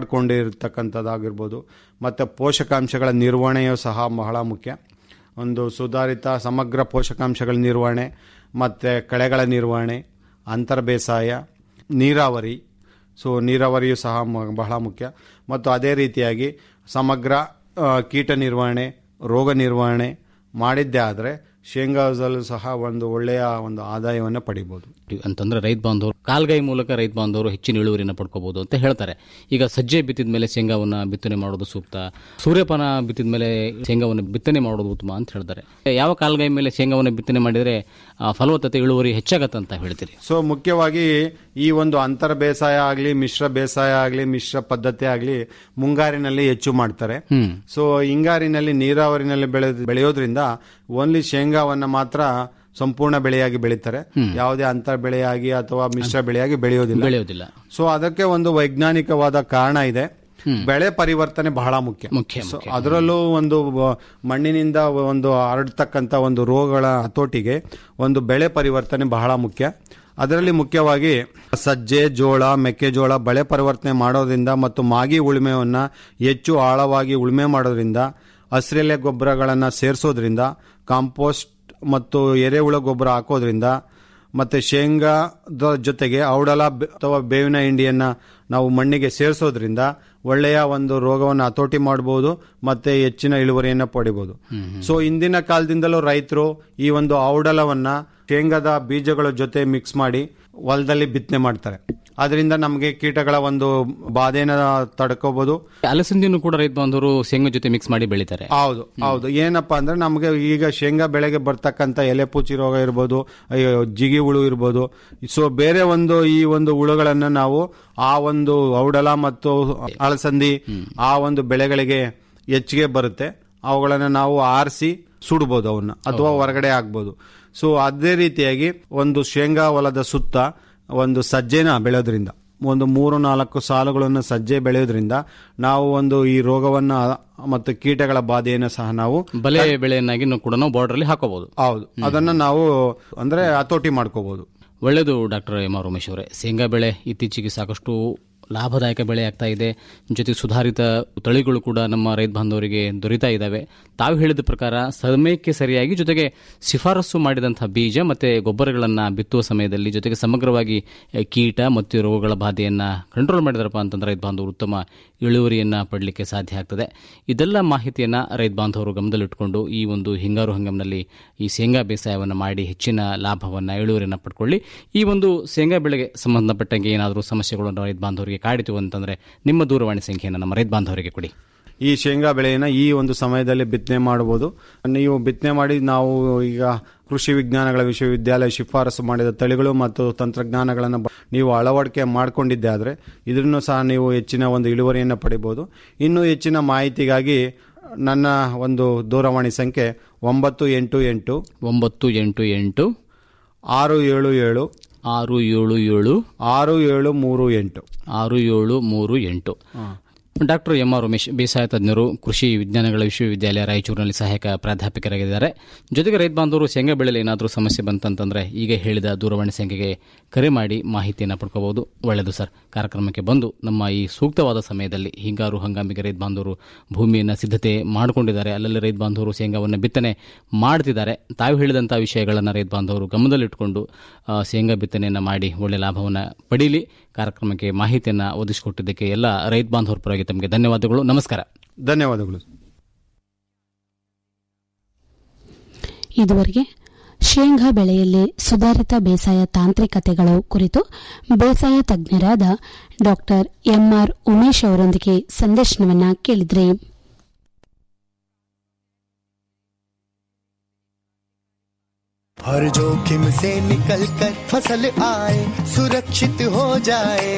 ಕಾಪಾಡಿಕೊಂಡಿರ್ತಕ್ಕಂಥದ್ದಾಗಿರ್ಬೋದು ಮತ್ತು ಪೋಷಕಾಂಶಗಳ ನಿರ್ವಹಣೆಯೂ ಸಹ ಬಹಳ ಮುಖ್ಯ ಒಂದು ಸುಧಾರಿತ ಸಮಗ್ರ ಪೋಷಕಾಂಶಗಳ ನಿರ್ವಹಣೆ ಮತ್ತು ಕಳೆಗಳ ನಿರ್ವಹಣೆ ಅಂತರ ಬೇಸಾಯ ನೀರಾವರಿ ಸೊ ನೀರಾವರಿಯು ಸಹ ಮ- ಬಹಳ ಮುಖ್ಯ ಮತ್ತು ಅದೇ ರೀತಿಯಾಗಿ ಸಮಗ್ರ ಆ, ಕೀಟ ನಿರ್ವಹಣೆ ರೋಗ ನಿರ್ವಹಣೆ ಮಾಡಿದ್ದೇ ಆದರೆ ಶೇಂಗಾದಲ್ಲೂ ಸಹ ಒಂದು ಒಳ್ಳೆಯ ಒಂದು ಆದಾಯವನ್ನು ಪಡಿಬೋದು ಅಂತಂದ್ರೆ ರೈತ ಬಾಂಧವರು ಕಾಲ್ಗೈ ಮೂಲಕ ರೈತ ಬಾಂಧವರು ಹೆಚ್ಚಿನ ಇಳುವರಿನ ಪಡ್ಕೋಬಹುದು ಅಂತ ಹೇಳ್ತಾರೆ ಈಗ ಸಜ್ಜೆ ಬಿತ್ತಿದ ಮೇಲೆ ಶೇಂಗಾವನ್ನ ಬಿತ್ತನೆ ಮಾಡೋದು ಸೂಕ್ತ ಸೂರ್ಯಪಾನ ಬಿತ್ತಿದ ಮೇಲೆ ಶೇಂಗಾವನ್ನು ಬಿತ್ತನೆ ಮಾಡೋದು ಉತ್ತಮ ಅಂತ ಹೇಳ್ತಾರೆ ಯಾವ ಕಾಲ್ಗೈ ಮೇಲೆ ಶೇಂಗಾವನ್ನು ಬಿತ್ತನೆ ಮಾಡಿದರೆ ಆ, ಫಲವತ್ತತೆ ಇಳುವರಿ ಹೆಚ್ಚಾಗತ್ತೆ ಅಂತ ಹೇಳ್ತೀರಿ ಸೊ ಮುಖ್ಯವಾಗಿ ಈ ಒಂದು ಅಂತರ ಬೇಸಾಯ ಆಗಲಿ ಮಿಶ್ರ ಬೇಸಾಯ ಆಗಲಿ ಮಿಶ್ರ ಪದ್ಧತಿ ಆಗಲಿ ಮುಂಗಾರಿನಲ್ಲಿ ಹೆಚ್ಚು ಮಾಡ್ತಾರೆ ಹ್ಮ್ ಸೊ ಹಿಂಗಾರಿನಲ್ಲಿ ನೀರಾವರಿನಲ್ಲಿ ಬೆಳೆ ಬೆಳೆಯೋದ್ರಿಂದ ಓನ್ಲಿ ಶೇಂಗಾವನ್ನ ಮಾತ್ರ ಸಂಪೂರ್ಣ ಬೆಳೆಯಾಗಿ ಬೆಳೀತಾರೆ ಯಾವುದೇ ಅಂತರ ಬೆಳೆಯಾಗಿ ಅಥವಾ ಮಿಶ್ರ ಬೆಳೆಯಾಗಿ ಬೆಳೆಯೋದಿಲ್ಲ ಬೆಳೆಯೋದಿಲ್ಲ ಸೊ ಅದಕ್ಕೆ ಒಂದು ವೈಜ್ಞಾನಿಕವಾದ ಕಾರಣ ಇದೆ ಬೆಳೆ ಪರಿವರ್ತನೆ ಬಹಳ ಮುಖ್ಯ ಮುಖ್ಯ, ಸೊ ಅದರಲ್ಲೂ ಒಂದು ವ- ಮಣ್ಣಿನಿಂದ ಒಂದು ಹರಡ್ತಕ್ಕಂಥ ಒಂದು ರೋಗಗಳ ಹತೋಟಿಗೆ ಒಂದು ಬೆಳೆ ಪರಿವರ್ತನೆ ಬಹಳ ಮುಖ್ಯ ಅದರಲ್ಲಿ ಮುಖ್ಯವಾಗಿ ಸಜ್ಜೆ ಜೋಳ ಮೆಕ್ಕೆಜೋಳ ಬೆಳೆ ಪರಿವರ್ತನೆ ಮಾಡೋದ್ರಿಂದ ಮತ್ತು ಮಾಗಿ ಉಳುಮೆಯನ್ನು ಹೆಚ್ಚು ಆಳವಾಗಿ ಉಳುಮೆ ಮಾಡೋದ್ರಿಂದ ಹಸಿರೆಲೆ ಗೊಬ್ಬರಗಳನ್ನು ಸೇರಿಸೋದ್ರಿಂದ ಕಾಂಪೋಸ್ಟ್ ಮತ್ತು ಎರೆಹುಳ ಗೊಬ್ಬರ ಹಾಕೋದ್ರಿಂದ ಮತ್ತೆ ಶೇಂಗಾದ ಜೊತೆಗೆ ಔಡಲ ಬೆ- ಅಥವಾ ಬೇವಿನ ಹಿಂಡಿಯನ್ನ ನಾವು ಮಣ್ಣಿಗೆ ಸೇರಿಸೋದ್ರಿಂದ ಒಳ್ಳೆಯ ಒಂದು ರೋಗವನ್ನು ಹತೋಟಿ ಮಾಡಬಹುದು ಮತ್ತೆ ಹೆಚ್ಚಿನ ಇಳುವರಿಯನ್ನ ಪಡಿಬಹುದು ಸೊ ಇಂದಿನ ಕಾಲದಿಂದಲೂ ರೈತರು ಈ ಒಂದು ಔಡಲವನ್ನ ಶೇಂಗಾದ ಬೀಜಗಳ ಜೊತೆ ಮಿಕ್ಸ್ ಮಾಡಿ ಹೊಲದಲ್ಲಿ ಬಿತ್ತನೆ ಮಾಡ್ತಾರೆ ಅದರಿಂದ ನಮಗೆ ಕೀಟಗಳ ಒಂದು ಬಾಧೆನ ತಡ್ಕೋಬಹುದು ಅಲಸಂದಿನೂ ಕೂಡ ರೈತ ಬಾಂಧವರು ಶೇಂಗಾ ಜೊತೆ ಮಿಕ್ಸ್ ಮಾಡಿ ಬೆಳಿತಾರೆ ಹೌದು ಹೌದು ಏನಪ್ಪಾ ಅಂದ್ರೆ ನಮಗೆ ಈಗ ಶೇಂಗಾ ಬೆಳೆಗೆ ಬರ್ತಕ್ಕಂಥ ಎಲೆ ಪೂಚಿ ರೋಗ ಇರ್ಬೋದು ಅಯ್ಯೋ, ಜಿಗಿ ಹುಳು ಇರ್ಬೋದು ಸೊ ಬೇರೆ ಒಂದು ಈ ಒಂದು ಹುಳುಗಳನ್ನ ನಾವು ಆ ಒಂದು ಔಡಲ ಮತ್ತು ಅಳಸಂದಿ ಆ ಒಂದು ಬೆಳೆಗಳಿಗೆ ಹೆಚ್ಚಿಗೆ ಬರುತ್ತೆ ಅವುಗಳನ್ನ ನಾವು ಆರಿಸಿ ಸುಡ್ಬೋದು ಅವನ್ನ ಅಥವಾ ಹೊರಗಡೆ ಆಗ್ಬೋದು ಸೊ ಅದೇ ರೀತಿಯಾಗಿ ಒಂದು ಶೇಂಗಾ ಹೊಲದ ಸುತ್ತ ಒಂದು ಸಜ್ಜೆನ ಬೆಳೆಯೋದ್ರಿಂದ ಒಂದು ಮೂರು ನಾಲ್ಕು ಸಾಲುಗಳನ್ನು ಸಜ್ಜೆ ಬೆಳೆಯೋದ್ರಿಂದ ನಾವು ಒಂದು ಈ ರೋಗವನ್ನ ಮತ್ತು ಕೀಟಗಳ ಬಾಧೆಯನ್ನು ಸಹ ನಾವು ಬಲೆ ಬೆಳೆಯನ್ನಾಗಿ ನಾವು ಕೂಡ ನಾವು ಬಾರ್ಡರ್ ಅಲ್ಲಿ ಹಾಕೋಬಹುದು ಹೌದು ಅದನ್ನ ನಾವು ಅಂದ್ರೆ ಹತೋಟಿ ಮಾಡ್ಕೋಬಹುದು ಒಳ್ಳೆಯದು ಡಾಕ್ಟರ್ ಎಂ ಆರ್ ಉಮೇಶ್ ಅವರೇ ಶೇಂಗಾ ಬೆಳೆ ಇತ್ತೀಚೆಗೆ ಸಾಕಷ್ಟು ಲಾಭದಾಯಕ ಬೆಳೆ ಆಗ್ತಾ ಇದೆ ಜೊತೆಗೆ ಸುಧಾರಿತ ತಳಿಗಳು ಕೂಡ ನಮ್ಮ ರೈತ ಬಾಂಧವರಿಗೆ ದೊರೀತಾ ಇದ್ದಾವೆ ತಾವು ಹೇಳಿದ ಪ್ರಕಾರ ಸಮಯಕ್ಕೆ ಸರಿಯಾಗಿ ಜೊತೆಗೆ ಶಿಫಾರಸು ಮಾಡಿದಂತಹ ಬೀಜ ಮತ್ತು ಗೊಬ್ಬರಗಳನ್ನು ಬಿತ್ತುವ ಸಮಯದಲ್ಲಿ ಜೊತೆಗೆ ಸಮಗ್ರವಾಗಿ ಆ, ಕೀಟ ಮತ್ತು ರೋಗಗಳ ಬಾಧೆಯನ್ನು ಕಂಟ್ರೋಲ್ ಮಾಡಿದ್ರಪ್ಪ ಅಂತಂದ್ರೆ ರೈತ ಬಾಂಧವರು ಉತ್ತಮ ಇಳುವರಿಯನ್ನು ಪಡಲಿಕ್ಕೆ ಸಾಧ್ಯ ಆಗ್ತದೆ ಇದೆಲ್ಲ ಮಾಹಿತಿಯನ್ನು ರೈತ ಬಾಂಧವರು ಗಮನದಲ್ಲಿಟ್ಟುಕೊಂಡು ಈ ಒಂದು ಹಿಂಗಾರು ಹಂಗಾಮಿನಲ್ಲಿ ಈ ಶೇಂಗಾ ಬೇಸಾಯವನ್ನು ಮಾಡಿ ಹೆಚ್ಚಿನ ಲಾಭವನ್ನು ಇಳುವರಿಯನ್ನು ಪಡ್ಕೊಳ್ಳಿ ಈ ಒಂದು ಶೇಂಗಾ ಬೆಳೆಗೆ ಸಂಬಂಧಪಟ್ಟಂಗೆ ಏನಾದರೂ ಸಮಸ್ಯೆಗಳು ರೈತ ಬಾಂಧವರಿಗೆ ಕಾಡಿತು ಅಂತಂದ್ರೆ ನಿಮ್ಮ ದೂರವಾಣಿ ಸಂಖ್ಯೆಯನ್ನು ನಮ್ಮ ರೈತ ಬಾಂಧವರಿಗೆ ಕೊಡಿ ಈ ಶೇಂಗಾ ಬೆಳೆಯನ್ನು ಈ ಒಂದು ಸಮಯದಲ್ಲಿ ಬಿತ್ತನೆ ಮಾಡಬಹುದು ನೀವು ಬಿತ್ತನೆ ಮಾಡಿ ನಾವು ಈಗ ಕೃಷಿ ವಿಜ್ಞಾನಗಳ ವಿಶ್ವವಿದ್ಯಾಲಯ ಶಿಫಾರಸು ಮಾಡಿದ ತಳಿಗಳು ಮತ್ತು ತಂತ್ರಜ್ಞಾನಗಳನ್ನು ಬ- ನೀವು ಅಳವಡಿಕೆ ಮಾಡಿಕೊಂಡಿದ್ದೆ ಆದರೆ ಇದನ್ನು ಸಹ ನೀವು ಹೆಚ್ಚಿನ ಒಂದು ಇಳುವರಿಯನ್ನು ಪಡಿಬಹುದು ಇನ್ನೂ ಹೆಚ್ಚಿನ ಮಾಹಿತಿಗಾಗಿ ನನ್ನ ಒಂದು ದೂರವಾಣಿ ಸಂಖ್ಯೆ ಒಂಬತ್ತು ಎಂಟು ಎಂಟು ಒಂಬತ್ತು ಎಂಟು ಎಂಟು ಆರು ಏಳು ಏಳು ಆರು ಏಳು ಏಳು ಆರು ಏಳು ಮೂರು ಎಂಟು ಆರು ಏಳು ಮೂರು ಎಂಟು ಡಾಕ್ಟರ್ ಎಂ ಆರ್ ಉಮೇಶ್ ಬೇಸಾಯ ತಜ್ಞರು ಕೃಷಿ ವಿಜ್ಞಾನಗಳ ವಿಶ್ವವಿದ್ಯಾಲಯ ರಾಯಚೂರಿನಲ್ಲಿ ಸಹಾಯಕ ಪ್ರಾಧ್ಯಾಪಕರಾಗಿದ್ದಾರೆ ಜೊತೆಗೆ ರೈತ ಬಾಂಧವರು ಶೇಂಗಾ ಬೆಳೆಯಲ್ಲಿ ಏನಾದರೂ ಸಮಸ್ಯೆ ಬಂತಂತಂದ್ರೆ ಈಗ ಹೇಳಿದ ದೂರವಾಣಿ ಸಂಖ್ಯೆಗೆ ಕರೆ ಮಾಡಿ ಮಾಹಿತಿಯನ್ನು ಪಡ್ಕೋಬಹುದು ಒಳ್ಳೆಯದು ಸರ್ ಕಾರ್ಯಕ್ರಮಕ್ಕೆ ಬಂದು ನಮ್ಮ ಈ ಸೂಕ್ತವಾದ ಸಮಯದಲ್ಲಿ ಹಿಂಗಾರು ಹಂಗಾಮಿಗೆ ರೈತ ಬಾಂಧವರು ಭೂಮಿಯನ್ನು ಸಿದ್ಧತೆ ಮಾಡಿಕೊಂಡಿದ್ದಾರೆ ಅಲ್ಲಲ್ಲಿ ರೈತ ಬಾಂಧವರು ಶೇಂಗಾವನ್ನು ಬಿತ್ತನೆ ಮಾಡ್ತಿದ್ದಾರೆ ತಾವು ಹೇಳಿದಂಥ ವಿಷಯಗಳನ್ನು ರೈತ ಬಾಂಧವರು ಗಮನದಲ್ಲಿಟ್ಟುಕೊಂಡು ಆ, ಶೇಂಗಾ ಬಿತ್ತನೆಯನ್ನು ಮಾಡಿ ಒಳ್ಳೆಯ ಲಾಭವನ್ನು ಪಡೀಲಿ ಕಾರ್ಯಕ್ರಮಕ್ಕೆ ಮಾಹಿತಿಯನ್ನು ಒದಗಿಸಿಕೊಟ್ಟಿದ್ದಕ್ಕೆ ಎಲ್ಲ ರೈತ ಬಾಂಧವರ ಪರವಾಗಿ ತಮಗೆ ಧನ್ಯವಾದಗಳು ನಮಸ್ಕಾರ ಧನ್ಯವಾದಗಳು ಇದುವರೆಗೆ ಶೇಂಗಾ ಬೆಳೆಯಲ್ಲಿ ಸುಧಾರಿತ ಬೇಸಾಯ ತಾಂತ್ರಿಕತೆಗಳು ಕುರಿತು ಬೇಸಾಯ ತಜ್ಞರಾದ ಡಾಕ್ಟರ್ ಎಂಆರ್ ಉಮೇಶ್ ಅವರೊಂದಿಗೆ ಸಂದರ್ಶನವನ್ನ ಕೇಳಿದ್ರಿ हर जोखिम से निकल कर फसल आए सुरक्षित हो जाए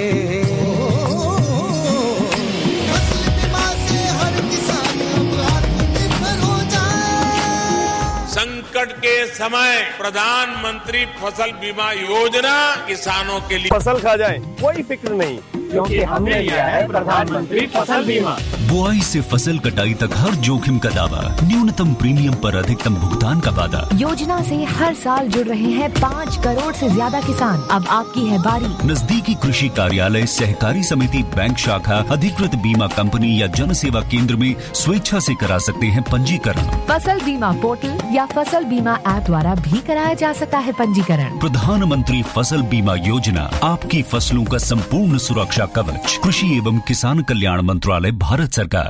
फसल बीमा से हर किसान अब आत्मनिर्भर हो जाए संकट के समय प्रधानमंत्री फसल बीमा योजना किसानों के लिए फसल खा जाए कोई फिक्र नहीं क्योंकि हमने लिया है प्रधानमंत्री फसल बीमा बुआई से फसल कटाई तक हर जोखिम का दावा न्यूनतम प्रीमियम पर अधिकतम भुगतान का वादा योजना से हर साल जुड़ रहे हैं पाँच करोड़ से ज्यादा किसान अब आपकी है बारी नजदीकी कृषि कार्यालय सहकारी समिति बैंक शाखा अधिकृत बीमा कंपनी या जन सेवा केंद्र में स्वेच्छा से करा सकते हैं पंजीकरण फसल बीमा पोर्टल या फसल बीमा ऐप द्वारा भी कराया जा सकता है पंजीकरण प्रधानमंत्री फसल बीमा योजना आपकी फसलों का संपूर्ण सुरक्षा कवच कृषि एवं किसान कल्याण मंत्रालय भारत सरकार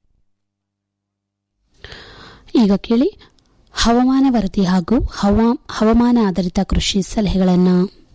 ಈಗ ಕೇಳಿ ಹವಾಮಾನ ವರದಿ ಹಾಗೂ ಹವಾ- ಹವಾಮಾನ ಆಧಾರಿತ ಕೃಷಿ ಸಲಹೆಗಳನ್ನು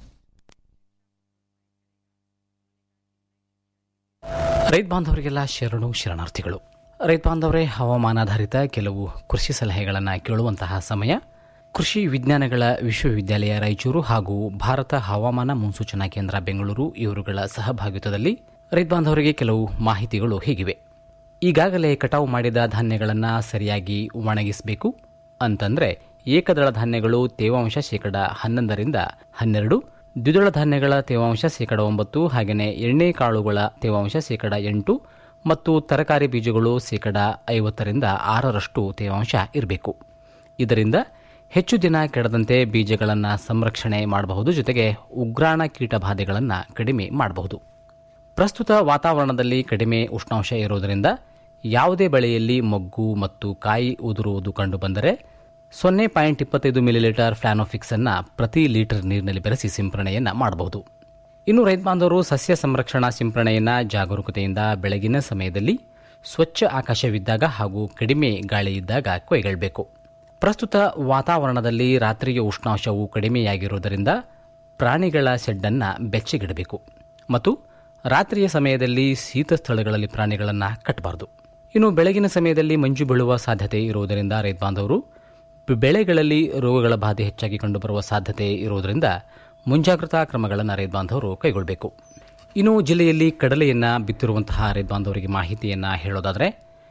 ರೈತ ಬಾಂಧವರಿಗೆಲ್ಲ ಶರಣು ಶರಣಾರ್ಥಿಗಳು ರೈತ ಬಾಂಧವರೇ ಹವಾಮಾನಾಧಾರಿತ ಕೆಲವು ಕೃಷಿ ಸಲಹೆಗಳನ್ನು ಕೇಳುವಂತಹ ಸಮಯ ಕೃಷಿ ವಿಜ್ಞಾನಗಳ ವಿಶ್ವವಿದ್ಯಾಲಯ ರಾಯಚೂರು ಹಾಗೂ ಭಾರತ ಹವಾಮಾನ ಮುನ್ಸೂಚನಾ ಕೇಂದ್ರ ಬೆಂಗಳೂರು ಇವರುಗಳ ಸಹಭಾಗಿತ್ವದಲ್ಲಿ ರೈತ ಬಾಂಧವರಿಗೆ ಕೆಲವು ಮಾಹಿತಿಗಳು ಹೀಗಿವೆ ಈಗಾಗಲೇ ಕಟಾವು ಮಾಡಿದ ಧಾನ್ಯಗಳನ್ನು ಸರಿಯಾಗಿ ಒಣಗಿಸಬೇಕು ಅಂತಂದ್ರೆ ಏಕದಳ ಧಾನ್ಯಗಳು ತೇವಾಂಶ ಶೇಕಡ ಹನ್ನೊಂದರಿಂದ ಹನ್ನೆರಡು ದ್ವಿದಳ ಧಾನ್ಯಗಳ ತೇವಾಂಶ ಶೇಕಡ ಒಂಬತ್ತು ಹಾಗೆಯೇ ಎಣ್ಣೆ ಕಾಳುಗಳ ತೇವಾಂಶ ಶೇಕಡ ಎಂಟು ಮತ್ತು ತರಕಾರಿ ಬೀಜಗಳು ಶೇಕಡ ಐವತ್ತರಿಂದ ಆರರಷ್ಟು ತೇವಾಂಶ ಇರಬೇಕು ಇದರಿಂದ ಹೆಚ್ಚು ದಿನ ಕೆಡದಂತೆ ಬೀಜಗಳನ್ನು ಸಂರಕ್ಷಣೆ ಮಾಡಬಹುದು ಜೊತೆಗೆ ಉಗ್ರಾಣ ಕೀಟ ಬಾಧೆಗಳನ್ನು ಕಡಿಮೆ ಮಾಡಬಹುದು ಪ್ರಸ್ತುತ ವಾತಾವರಣದಲ್ಲಿ ಕಡಿಮೆ ಉಷ್ಣಾಂಶ ಇರುವುದರಿಂದ ಯಾವುದೇ ಬೆಳೆಯಲ್ಲಿ ಮೊಗ್ಗು ಮತ್ತು ಕಾಯಿ ಉದುರುವುದು ಕಂಡುಬಂದರೆ ಸೊನ್ನೆ ಪಾಯಿಂಟ್ ಇಪ್ಪತ್ತೈದು ಮಿಲಿಲೀಟರ್ ಫ್ಲಾನೋಫಿಕ್ಸ್ ಅನ್ನ ಪ್ರತಿ ಲೀಟರ್ ನೀರಿನಲ್ಲಿ ಬೆರೆಸಿ ಸಿಂಪರಣೆಯನ್ನ ಮಾಡಬಹುದು ಇನ್ನು ರೈತ ಬಾಂಧವರು ಸಸ್ಯ ಸಂರಕ್ಷಣಾ ಸಿಂಪರಣೆಯನ್ನ ಜಾಗರೂಕತೆಯಿಂದ ಬೆಳಗಿನ ಸಮಯದಲ್ಲಿ ಸ್ವಚ್ಛ ಆಕಾಶವಿದ್ದಾಗ ಹಾಗೂ ಕಡಿಮೆ ಗಾಳಿ ಇದ್ದಾಗ ಕೈಗೊಳ್ಳಬೇಕು ಪ್ರಸ್ತುತ ವಾತಾವರಣದಲ್ಲಿ ರಾತ್ರಿಯ ಉಷ್ಣಾಂಶವು ಕಡಿಮೆಯಾಗಿರುವುದರಿಂದ ಪ್ರಾಣಿಗಳ ಶೆಡ್ಡನ್ನು ಬೆಚ್ಚಗಿಡಬೇಕು ಮತ್ತು ರಾತ್ರಿಯ ಸಮಯದಲ್ಲಿ ಶೀತ ಸ್ಥಳಗಳಲ್ಲಿ ಪ್ರಾಣಿಗಳನ್ನು ಕಟ್ಟಬಾರದು ಇನ್ನು ಬೆಳಗಿನ ಸಮಯದಲ್ಲಿ ಮಂಜು ಬೀಳುವ ಸಾಧ್ಯತೆ ಇರುವುದರಿಂದ ರೈತ ಬಾಂಧವರು ಬೆ- ಬೆಳೆಗಳಲ್ಲಿ ರೋಗಗಳ ಬಾಧೆ ಹೆಚ್ಚಾಗಿ ಕಂಡುಬರುವ ಸಾಧ್ಯತೆ ಇರುವುದರಿಂದ ಮುಂಜಾಗ್ರತಾ ಕ್ರಮಗಳನ್ನು ರೈತ ಬಾಂಧವರು ಕೈಗೊಳ್ಳಬೇಕು ಇನ್ನು ಜಿಲ್ಲೆಯಲ್ಲಿ ಕಡಲೆಯನ್ನು ಬಿತ್ತಿರುವಂತಹ ರೈತ ಬಾಂಧವರಿಗೆ ಮಾಹಿತಿಯನ್ನು ಹೇಳೋದಾದರೆ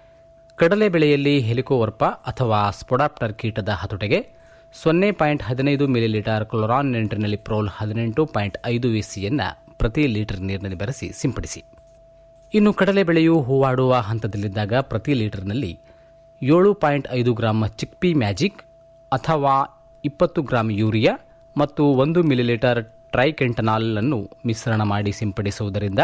ಕಡಲೆ ಬೆಳೆಯಲ್ಲಿ ಹೆಲಿಕೋವರ್ಪ ಅಥವಾ ಸ್ಪೊಡಾಪ್ಟರ್ ಕೀಟದ ಹತೋಟೆಗೆ ಸೊನ್ನೆ ಪಾಯಿಂಟ್ ಹದಿನೈದು ಮಿಲಿಲೀಟರ್ ಕ್ಲೊರಾನ್ ನೆಂಟ್ರಿನಲ್ಲಿ ಪ್ರೋಲ್ ಹದಿನೆಂಟು ಪಾಯಿಂಟ್ ಐದು ವಿಸಿಯನ್ನು ಪ್ರತಿ ಲೀಟರ್ ನೀರಿನಲ್ಲಿ ಬೆರೆಸಿ ಸಿಂಪಡಿಸಿ ಇನ್ನು ಕಡಲೆ ಬೆಳೆಯು ಹೂವಾಡುವ ಹಂತದಲ್ಲಿದ್ದಾಗ ಪ್ರತಿ ಲೀಟರ್ನಲ್ಲಿ ಏಳು ಪಾಯಿಂಟ್ ಐದು ಗ್ರಾಂ ಚಿಕ್ಪಿ ಮ್ಯಾಜಿಕ್ ಅಥವಾ ಇಪ್ಪತ್ತು ಗ್ರಾಂ ಯೂರಿಯಾ ಮತ್ತು ಒಂದು ಮಿಲಿಲೀಟರ್ ಟ್ರೈಕೆಂಟನಾಲ್ ಅನ್ನು ಮಿಶ್ರಣ ಮಾಡಿ ಸಿಂಪಡಿಸುವುದರಿಂದ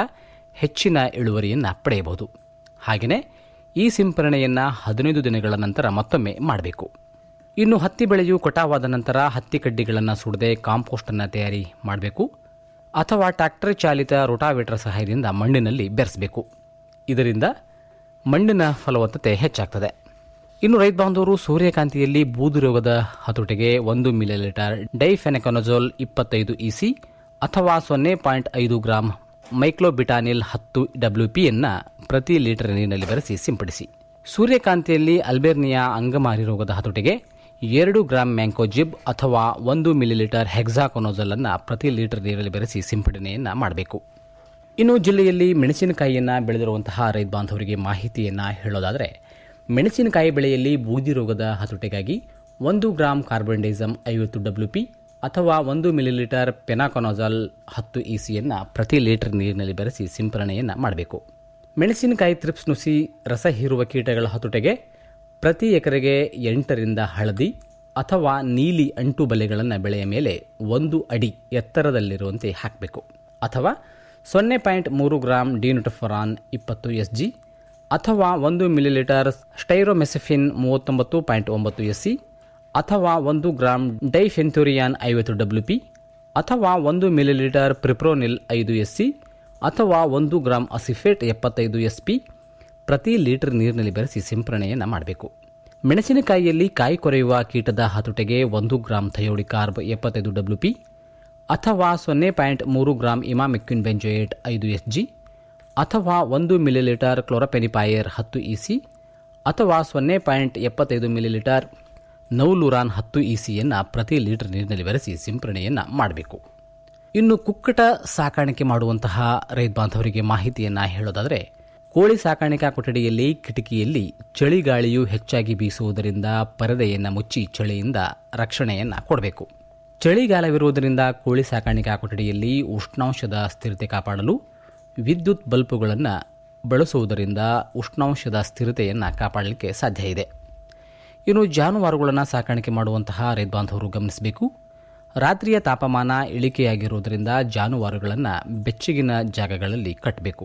ಹೆಚ್ಚಿನ ಇಳುವರಿಯನ್ನು ಪಡೆಯಬಹುದು ಹಾಗೆಯೇ ಈ ಸಿಂಪರಣೆಯನ್ನು ಹದಿನೈದು ದಿನಗಳ ನಂತರ ಮತ್ತೊಮ್ಮೆ ಮಾಡಬೇಕು ಇನ್ನು ಹತ್ತಿ ಬೆಳೆಯು ಕಟಾವಾದ ನಂತರ ಹತ್ತಿ ಕಡ್ಡಿಗಳನ್ನು ಸುಡದೆ ಕಾಂಪೋಸ್ಟನ್ನು ತಯಾರಿ ಮಾಡಬೇಕು ಅಥವಾ ಟ್ರ್ಯಾಕ್ಟರ್ ಚಾಲಿತ ರೋಟಾವೇಟರ್ ಸಹಾಯದಿಂದ ಮಣ್ಣಿನಲ್ಲಿ ಬೆರೆಸಬೇಕು ಇದರಿಂದ ಮಣ್ಣಿನ ಫಲವತ್ತತೆ ಹೆಚ್ಚಾಗ್ತದೆ ಇನ್ನು ರೈತ ಬಾಂಧವರು ಸೂರ್ಯಕಾಂತಿಯಲ್ಲಿ ಬೂದು ರೋಗದ ಹತೋಟಿಗೆ ಒಂದು ಮಿಲಿಲೀಟರ್ ಡೈಫೆನೆಕೊನಜೋಲ್ ಇಪ್ಪತ್ತೈದು ಇಸಿ ಅಥವಾ ಸೊನ್ನೆ ಪಾಯಿಂಟ್ ಐದು ಗ್ರಾಂ ಮೈಕ್ಲೋಬಿಟಾನಿಲ್ ಹತ್ತು ಡಬ್ಲ್ಯೂಪಿಯನ್ನು ಪ್ರತಿ ಲೀಟರ್ ನೀರಿನಲ್ಲಿ ಬೆರೆಸಿ ಸಿಂಪಡಿಸಿ ಸೂರ್ಯಕಾಂತಿಯಲ್ಲಿ ಅಲ್ಬೇರ್ನಿಯಾ ಅಂಗಮಾರಿ ರೋಗದ ಹತೋಟಿಗೆ ಎರಡು ಗ್ರಾಂ ಮ್ಯಾಂಕೋಜಿಬ್ ಅಥವಾ ಒಂದು ಮಿಲಿಲೀಟರ್ ಹೆಕ್ಸಾಕೊನೋಜಲ್ ಅನ್ನು ಪ್ರತಿ ಲೀಟರ್ ನೀರಲ್ಲಿ ಬೆರೆಸಿ ಸಿಂಪಡಣೆಯನ್ನು ಮಾಡಬೇಕು ಇನ್ನು ಜಿಲ್ಲೆಯಲ್ಲಿ ಮೆಣಸಿನಕಾಯಿಯನ್ನು ಬೆಳೆದಿರುವಂತಹ ರೈತ ಬಾಂಧವರಿಗೆ ಮಾಹಿತಿಯನ್ನು ಹೇಳೋದಾದರೆ ಮೆಣಸಿನಕಾಯಿ ಬೆಳೆಯಲ್ಲಿ ಬೂದಿ ರೋಗದ ಹತೋಟಿಗಾಗಿ ಒಂದು ಗ್ರಾಂ ಕಾರ್ಬನ್ಡೈಸಮ್ ಐವತ್ತು ಡಬ್ಲ್ಯೂಪಿ ಅಥವಾ ಒಂದು ಮಿಲಿಲೀಟರ್ ಪೆನಾಕೊನೋಜಾಲ್ ಹತ್ತು ಇಸಿಯನ್ನು ಪ್ರತಿ ಲೀಟರ್ ನೀರಿನಲ್ಲಿ ಬೆರೆಸಿ ಸಿಂಪರಣೆಯನ್ನು ಮಾಡಬೇಕು ಮೆಣಸಿನಕಾಯಿ ತ್ರಿಪ್ಸ್ ನುಸಿ ರಸ ಹೀರುವ ಕೀಟಗಳ ಹತೋಟಿಗೆ ಪ್ರತಿ ಎಕರೆಗೆ ಎಂಟರಿಂದ ಹಳದಿ ಅಥವಾ ನೀಲಿ ಅಂಟು ಬಲೆಗಳನ್ನು ಬೆಳೆಯ ಮೇಲೆ ಒಂದು ಅಡಿ ಎತ್ತರದಲ್ಲಿರುವಂತೆ ಹಾಕಬೇಕು ಅಥವಾ ಸೊನ್ನೆ ಪಾಯಿಂಟ್ ಮೂರು ಗ್ರಾಂ ಡಿನುಟಫರಾನ್ ಇಪ್ಪತ್ತು ಎಸ್ ಜಿ ಅಥವಾ ಒಂದು ಮಿಲಿಲೀಟರ್ ಸ್ಟೈರೋಮೆಸಫಿನ್ ಮೂವತ್ತೊಂಬತ್ತು ಪಾಯಿಂಟ್ ಒಂಬತ್ತು ಎಸ್ ಸಿ ಅಥವಾ ಒಂದು ಗ್ರಾಂ ಡೈಫೆಂಥುರಿಯಾನ್ ಐವತ್ತು ಡಬ್ಲ್ಯೂ ಪಿ ಅಥವಾ ಒಂದು ಮಿಲಿಲೀಟರ್ ಪ್ರಿಪ್ರೋನಿಲ್ ಐದು ಎಸ್ ಸಿ ಅಥವಾ ಒಂದು ಗ್ರಾಂ ಅಸಿಫೇಟ್ ಎಪ್ಪತ್ತೈದು ಎಸ್ ಪಿ ಪ್ರತಿ ಲೀಟರ್ ನೀರಿನಲ್ಲಿ ಬೆರೆಸಿ ಸಿಂಪರಣೆಯನ್ನು ಮಾಡಬೇಕು ಮೆಣಸಿನಕಾಯಿಯಲ್ಲಿ ಕಾಯಿ ಕೊರೆಯುವ ಕೀಟದ ಹತೋಟಿಗೆ ಒಂದು ಗ್ರಾಂ ಥಯೋಡಿಕಾರ್ಬ್ ಎಪ್ಪತ್ತೈದು ಡಬ್ಲ್ಯೂ ಪಿ ಅಥವಾ ಸೊನ್ನೆ ಪಾಯಿಂಟ್ ಮೂರು ಗ್ರಾಂ ಇಮಾಮೆಕ್ವಿನ್ ಬೆಂಜೋಯೇಟ್ ಐದು ಎಸ್ ಜಿ ಅಥವಾ ಒಂದು ಮಿಲಿಲೀಟರ್ ಕ್ಲೋರಪೆನಿಪಾಯರ್ ಹತ್ತು ಇಸಿ ಅಥವಾ ಸೊನ್ನೆ ಪಾಯಿಂಟ್ ಎಪ್ಪತ್ತೈದು ಮಿಲಿಲೀಟರ್ ನೌಲುರಾನ್ ಹತ್ತು ಇಸಿಯನ್ನು ಪ್ರತಿ ಲೀಟರ್ ನೀರಿನಲ್ಲಿ ಬೆರೆಸಿ ಸಿಂಪರಣೆಯನ್ನು ಮಾಡಬೇಕು ಇನ್ನು ಕುಕ್ಕಟ ಸಾಕಾಣಿಕೆ ಮಾಡುವಂತಹ ರೈತ ಬಾಂಧವರಿಗೆ ಮಾಹಿತಿಯನ್ನು ಹೇಳೋದಾದರೆ ಕೋಳಿ ಸಾಕಾಣಿಕಾ ಕೊಠಡಿಯಲ್ಲಿ ಕಿಟಕಿಯಲ್ಲಿ ಚಳಿಗಾಳಿಯು ಹೆಚ್ಚಾಗಿ ಬೀಸುವುದರಿಂದ ಪರದೆಯನ್ನು ಮುಚ್ಚಿ ಚಳಿಯಿಂದ ರಕ್ಷಣೆಯನ್ನು ಕೊಡಬೇಕು ಚಳಿಗಾಲವಿರುವುದರಿಂದ ಕೋಳಿ ಸಾಕಾಣಿಕಾ ಕೊಠಡಿಯಲ್ಲಿ ಉಷ್ಣಾಂಶದ ಸ್ಥಿರತೆ ಕಾಪಾಡಲು ವಿದ್ಯುತ್ ಬಲ್ಬುಗಳನ್ನು ಬಳಸುವುದರಿಂದ ಉಷ್ಣಾಂಶದ ಸ್ಥಿರತೆಯನ್ನು ಕಾಪಾಡಲಿಕ್ಕೆ ಸಾಧ್ಯ ಇದೆ ಇನ್ನು ಜಾನುವಾರುಗಳನ್ನು ಸಾಕಾಣಿಕೆ ಮಾಡುವಂತಹ ರೈತ ಬಾಂಧವರು ಗಮನಿಸಬೇಕು ರಾತ್ರಿಯ ತಾಪಮಾನ ಇಳಿಕೆಯಾಗಿರುವುದರಿಂದ ಜಾನುವಾರುಗಳನ್ನು ಬೆಚ್ಚಗಿನ ಜಾಗಗಳಲ್ಲಿ ಕಟ್ಟಬೇಕು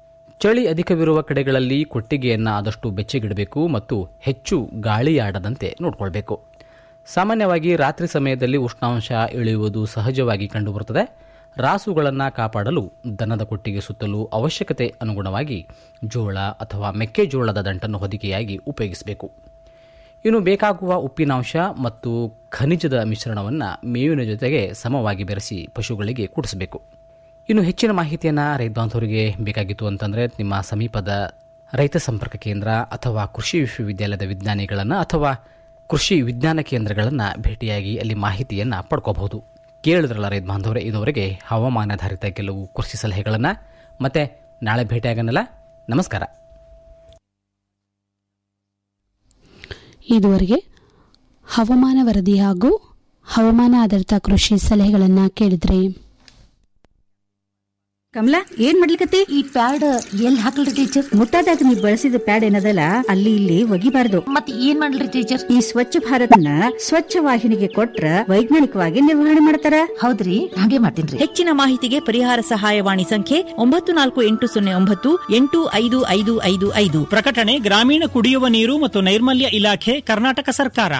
ಚಳಿ ಅಧಿಕವಿರುವ ಕಡೆಗಳಲ್ಲಿ ಕೊಟ್ಟಿಗೆಯನ್ನು ಆದಷ್ಟು ಬೆಚ್ಚಗಿಡಬೇಕು ಮತ್ತು ಹೆಚ್ಚು ಗಾಳಿಯಾಡದಂತೆ ನೋಡಿಕೊಳ್ಬೇಕು ಸಾಮಾನ್ಯವಾಗಿ ರಾತ್ರಿ ಸಮಯದಲ್ಲಿ ಉಷ್ಣಾಂಶ ಇಳಿಯುವುದು ಸಹಜವಾಗಿ ಕಂಡುಬರುತ್ತದೆ ರಾಸುಗಳನ್ನು ಕಾಪಾಡಲು ದನದ ಕೊಟ್ಟಿಗೆ ಸುತ್ತಲೂ ಅವಶ್ಯಕತೆ ಅನುಗುಣವಾಗಿ ಜೋಳ ಅಥವಾ ಮೆಕ್ಕೆಜೋಳದ ದಂಟನ್ನು ಹೊದಿಕೆಯಾಗಿ ಉಪಯೋಗಿಸಬೇಕು ಇನ್ನು ಬೇಕಾಗುವ ಉಪ್ಪಿನಾಂಶ ಮತ್ತು ಖನಿಜದ ಮಿಶ್ರಣವನ್ನು ಮೇವಿನ ಜೊತೆಗೆ ಸಮವಾಗಿ ಬೆರೆಸಿ ಪಶುಗಳಿಗೆ ಕುಡಿಸಬೇಕು ಇನ್ನು ಹೆಚ್ಚಿನ ಮಾಹಿತಿಯನ್ನು ರೈತ ಬಾಂಧವರಿಗೆ ಬೇಕಾಗಿತ್ತು ಅಂತಂದರೆ ನಿಮ್ಮ ಸಮೀಪದ ರೈತ ಸಂಪರ್ಕ ಕೇಂದ್ರ ಅಥವಾ ಕೃಷಿ ವಿಶ್ವವಿದ್ಯಾಲಯದ ವಿಜ್ಞಾನಿಗಳನ್ನು ಅಥವಾ ಕೃಷಿ ವಿಜ್ಞಾನ ಕೇಂದ್ರಗಳನ್ನು ಭೇಟಿಯಾಗಿ ಅಲ್ಲಿ ಮಾಹಿತಿಯನ್ನು ಪಡ್ಕೋಬಹುದು ಕೇಳಿದ್ರಲ್ಲ ರೈತ ಬಾಂಧವರೇ ಇದುವರೆಗೆ ಹವಾಮಾನಾಧಾರಿತ ಕೆಲವು ಕೃಷಿ ಸಲಹೆಗಳನ್ನು ಮತ್ತೆ ನಾಳೆ ಭೇಟಿಯಾಗನಲ್ಲ ನಮಸ್ಕಾರ ಇದುವರೆಗೆ ಹವಾಮಾನ ವರದಿ ಹಾಗೂ ಹವಾಮಾನ ಆಧಾರಿತ ಕೃಷಿ ಸಲಹೆಗಳನ್ನು ಕೇಳಿದ್ರಿ ಕಮಲಾ ಏನ್ ಮಾಡ್ಲಿಕತ್ತಿ ಈ ಪ್ಯಾಡ್ ಎಲ್ಲಿ ಹಾಕಲ್ರಿ ಟೀಚರ್ ಮುಟ್ಟಾದಾಗ ನೀವು ಬಳಸಿದ ಪ್ಯಾಡ್ ಏನದಲ್ಲ ಅಲ್ಲಿ ಇಲ್ಲಿ ಒಗಿಬಾರ್ದು ಮತ್ತೆ ಏನ್ ಮಾಡ್ಲಿ ಟೀಚರ್ ಈ ಸ್ವಚ್ಛ ಭಾರತನ ಸ್ವಚ್ಛ ವಾಹಿನಿಗೆ ಕೊಟ್ರ ವೈಜ್ಞಾನಿಕವಾಗಿ ನಿರ್ವಹಣೆ ಮಾಡ್ತಾರ ಹೌದ್ರಿ ಹಾಗೆ ಮಾಡ್ತೀನಿ ಹೆಚ್ಚಿನ ಮಾಹಿತಿಗೆ ಪರಿಹಾರ ಸಹಾಯವಾಣಿ ಸಂಖ್ಯೆ ಒಂಬತ್ತು ನಾಲ್ಕು ಎಂಟು ಸೊನ್ನೆ ಒಂಬತ್ತು ಎಂಟು ಐದು ಐದು ಐದು ಐದು ಪ್ರಕಟಣೆ ಗ್ರಾಮೀಣ ಕುಡಿಯುವ ನೀರು ಮತ್ತು ನೈರ್ಮಲ್ಯ ಇಲಾಖೆ ಕರ್ನಾಟಕ ಸರ್ಕಾರ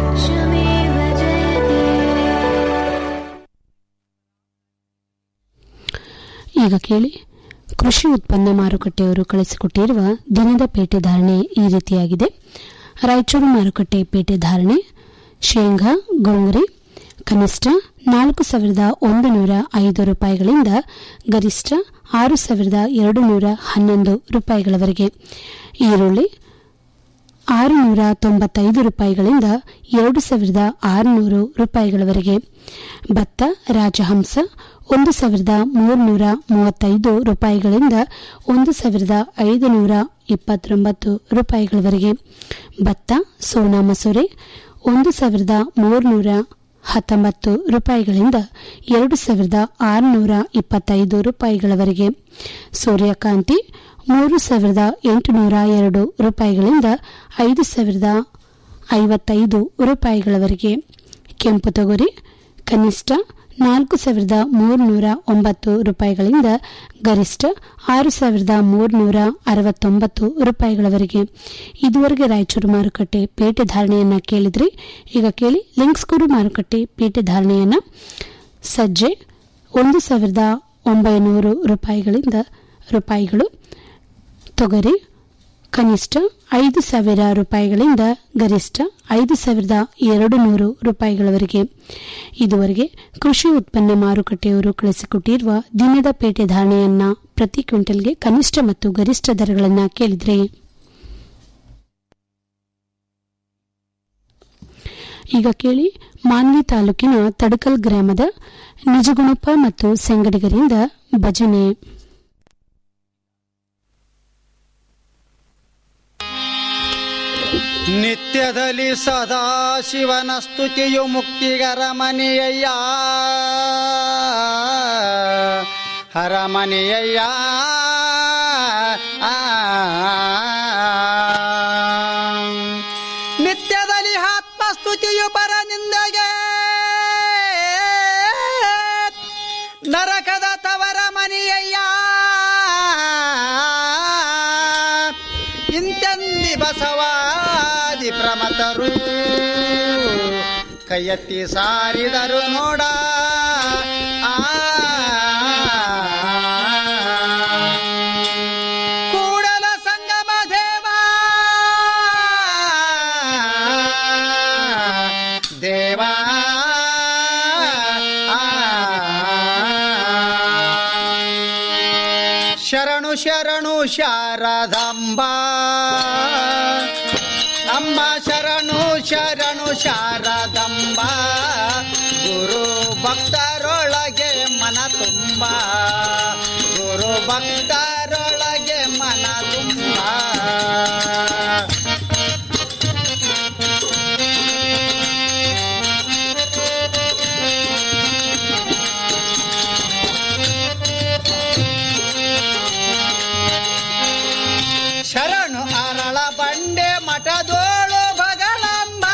ಈಗ ಕೇಳಿ ಕೃಷಿ ಉತ್ಪನ್ನ ಮಾರುಕಟ್ಟೆಯವರು ಕಳಿಸಿಕೊಟ್ಟಿರುವ ದಿನದ ಪೇಟೆ ಧಾರಣೆ ಈ ರೀತಿಯಾಗಿದೆ ರಾಯಚೂರು ಮಾರುಕಟ್ಟೆ ಪೇಟೆ ಧಾರಣೆ ಶೇಂಗಾ ಗೋಂಗರಿ ಕನಿಷ್ಠ ನಾಲ್ಕು ಸಾವಿರದ ಒಂದು ನೂರ ಐದು ರೂಪಾಯಿಗಳಿಂದ ಗರಿಷ್ಠ ಆರು ಸಾವಿರದ ಎರಡು ನೂರ ಹನ್ನೊಂದು ರೂಪಾಯಿಗಳವರೆಗೆ ಈರುಳ್ಳಿ ಆರು ನೂರ ತೊಂಬತ್ತೈದು ರೂಪಾಯಿಗಳಿಂದ ಎರಡು ಸಾವಿರದ ಆರುನೂರು ರೂಪಾಯಿಗಳವರೆಗೆ ಭತ್ತ ರಾಜಹಂಸ ಒಂದು ಸಾವಿರದ ಮೂರುನೂರ ಮೂವತ್ತೈದು ರೂಪಾಯಿಗಳಿಂದ ಒಂದು ಸಾವಿರದ ಐದು ನೂರ ಇಪ್ಪತ್ತೊಂಬತ್ತು ರೂಪಾಯಿಗಳವರೆಗೆ ಭತ್ತ ಸೋನಾ ಮಸೂರೆ ಒಂದು ಸಾವಿರದ ಮೂರುನೂರ ಹತ್ತೊಂಬತ್ತು ರೂಪಾಯಿಗಳಿಂದ ಎರಡು ಸಾವಿರದ ಆರುನೂರ ಇಪ್ಪತ್ತೈದು ರೂಪಾಯಿಗಳವರೆಗೆ ಸೂರ್ಯಕಾಂತಿ ಮೂರು ಸಾವಿರದ ಎಂಟುನೂರ ಎರಡು ರೂಪಾಯಿಗಳಿಂದ ಐದು ಸಾವಿರದ ಐವತ್ತೈದು ರೂಪಾಯಿಗಳವರೆಗೆ ಕೆಂಪು ತೊಗರಿ ಕನಿಷ್ಠ ನಾಲ್ಕು ಸಾವಿರದ ಮೂರುನೂರ ಒಂಬತ್ತು ರೂಪಾಯಿಗಳಿಂದ ಗರಿಷ್ಠ ಆರು ಸಾವಿರದ ಮೂರುನೂರ ಅರವತ್ತೊಂಬತ್ತು ರೂಪಾಯಿಗಳವರೆಗೆ ಇದುವರೆಗೆ ರಾಯಚೂರು ಮಾರುಕಟ್ಟೆ ಪೇಟೆ ಧಾರಣೆಯನ್ನ ಕೇಳಿದ್ರಿ ಈಗ ಕೇಳಿ ಲಿಂಕ್ಸ್ಕೂರು ಮಾರುಕಟ್ಟೆ ಪೇಟೆ ಧಾರಣೆಯನ್ನ ಸಜ್ಜೆ ಒಂದು ಸಾವಿರದ ಒಂಬೈನೂರು ರೂಪಾಯಿಗಳಿಂದ ರೂಪಾಯಿಗಳು ತೊಗರಿ ಕನಿಷ್ಠ ಐದು ಸಾವಿರ ರೂಪಾಯಿಗಳಿಂದ ಗರಿಷ್ಠ ಐದು ಸಾವಿರದ ಎರಡು ನೂರು ರೂಪಾಯಿಗಳವರೆಗೆ ಇದುವರೆಗೆ ಕೃಷಿ ಉತ್ಪನ್ನ ಮಾರುಕಟ್ಟೆಯವರು ಕಳಿಸಿಕೊಟ್ಟಿರುವ ದಿನದ ಪೇಟೆ ಧಾರಣೆಯನ್ನ ಪ್ರತಿ ಕ್ವಿಂಟಲ್ಗೆ ಕನಿಷ್ಠ ಮತ್ತು ಗರಿಷ್ಠ ದರಗಳನ್ನು ಕೇಳಿದ್ರೆ ಈಗ ಕೇಳಿ ಮಾನ್ವಿ ತಾಲೂಕಿನ ತಡಕಲ್ ಗ್ರಾಮದ ನಿಜಗುಣಪ್ಪ ಮತ್ತು ಸಂಗಡಿಗರಿಂದ ಭಜನೆ ನಿತ್ಯದಲ್ಲಿ ಸದಾ ಶಿವನ ಸ್ತುತಿಯು ಮುಕ್ತಿಗರ ಮನೆಯಯ್ಯ ಹರಮನೆಯಯ್ಯ ಆ. ನಿತ್ಯದಲ್ಲಿ ಆತ್ಮಸ್ತುತಿಯು ಪರ ನಿಂದೆಗೆ ನರಕದ ತವರ ಮನೆಯಯ್ಯ ಇಂತೆಂದಿ ಬಸವಾದಿ ಪ್ರಮತರು ಕೈಯೆತ್ತಿ ಸಾರಿದರು ನೋಡ ಆ ಕೂಡಲ ಸಂಗಮ ದೇವ ದೇವಾ ಶರಣು ಶರಣು ಶಾರದಾಂಬ ಅಮ್ಮ ಶರಣು ಶರಣು ಶಾರದಾಂಬ ಗುರು ಭಕ್ತರೊಳಗೆ ಮನ ತುಂಬ ಗುರು ಭಕ್ತರೊಳಗೆ ಮನ ತುಂಬ ಶರಣು ಅರಳ ಬಂಡೆ ಮಠದೋಳು ಭಗಳಂಬ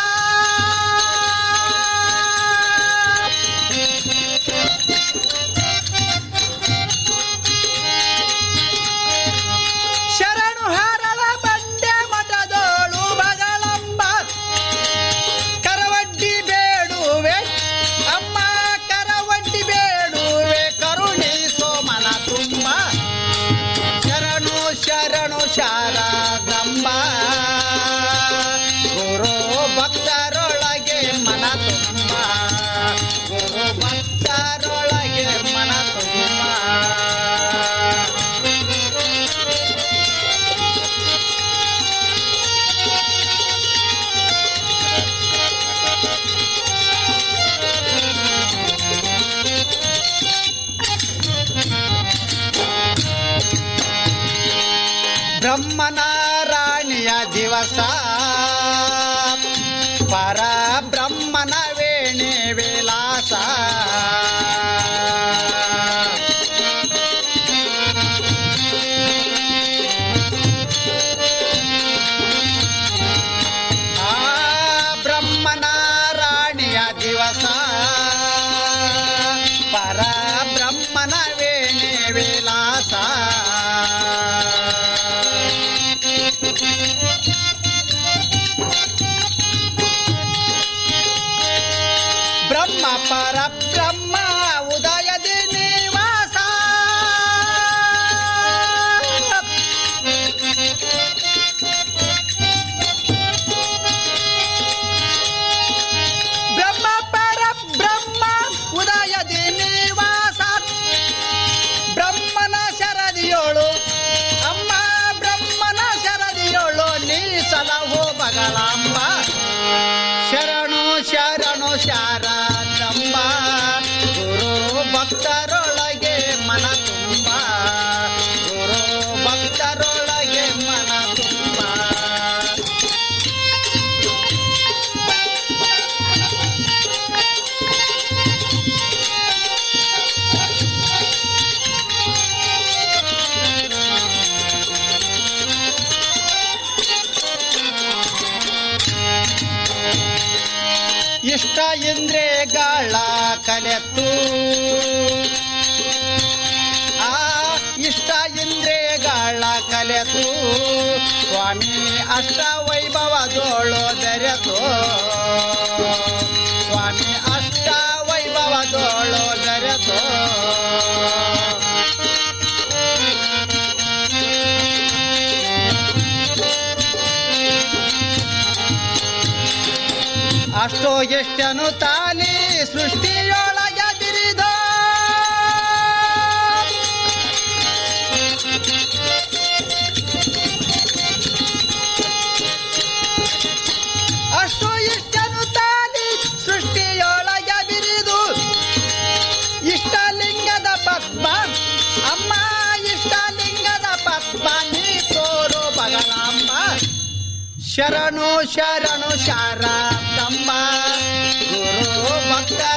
ಶರಣು ಹರಳ ಬಂಡೆ ಮಠದೋಳು ಭಗಳಂಬ ಕರವಡ್ಡಿ ಬೇಡುವೆ ಅಮ್ಮ ಕರವಡ್ಡಿ ಬೇಡುವೆ ಕರುಣಿಸೋ ಮನ ತುಂಬ ಶರಣು ಶರಣು ಶಾರದಂಬ ಗುರು ಭಕ್ತರೊಳಗೆ ಮನ ತುಂಬ ಗುರು ಭಕ್ತರೊಳಗೆ ಮನ ತುಂಬ ಬ್ರಹ್ಮನ ರಾಣಿಯ ದಿವಸ ಪರ ಬ್ರಹ್ಮನ ವೇಣಿ ವಿಲಾಸ ಆ ಬ್ರಹ್ಮನ ರಾಣಿಯ ದಿವಸ ಪರ ಬ್ರಹ್ಮನ ವೇಣಿ ವಿಲಾಸ ಬ್ರಹ್ಮ ಪರ ಬ್ರಹ್ಮ ಉದಯದಿ ನಿವಾಸ ಬ್ರಹ್ಮ ಪರ ಬ್ರಹ್ಮ ಉದಯದಿ ನಿವಾಸ ಬ್ರಹ್ಮನ ಶರದಿಯೋಳು ಅಮ್ಮ ಬ್ರಹ್ಮನ ಶರದಿಯೋಳು ನೀ ಸಲಹೋ ಬಗಳಂಬ ಶರಣು ಶರಣು ಶಾರದಂಬ ಗುರು ಭಕ್ತರೊಳಗೆ ಮನ ತುಂಬ ಗುರು ಭಕ್ತರೊಳಗೆ ಮನ ತುಂಬ ಇಷ್ಟ ಇಂದ್ರಿಯಗಳ ಕಲೆತು ಆ ಇಷ್ಟ ಇಂದ್ರಿಯಗಳ ಕಲೆತು ಸ್ವಾಮಿ ಅಷ್ಟ ವೈಭವದೋಳು ಬೆರೆತು ಸ್ವಾಮಿ ಅಷ್ಟ ವೈಭವದೋಳು ಬೆರೆತು ಅಷ್ಟೋ ಎಷ್ಟನು ತಾಲಿ ಸೃಷ್ಟಿಯೊಳಗೆ ಬಿರಿದ ಅಷ್ಟೋ ಇಷ್ಟನು ತಾಲಿ ಸೃಷ್ಟಿಯೊಳಗೆ ಬಿರಿದು ಇಷ್ಟಲಿಂಗದ ಪದ್ಮ ಅಮ್ಮ ಇಷ್ಟಲಿಂಗದ ಪದ್ಮ ನೀ ತೋರು ಬಗಳಮ್ಮ ಶರಣು ಶರಣು ಶಾರದಮ್ಮ ಗುರು ಭಕ್ತರ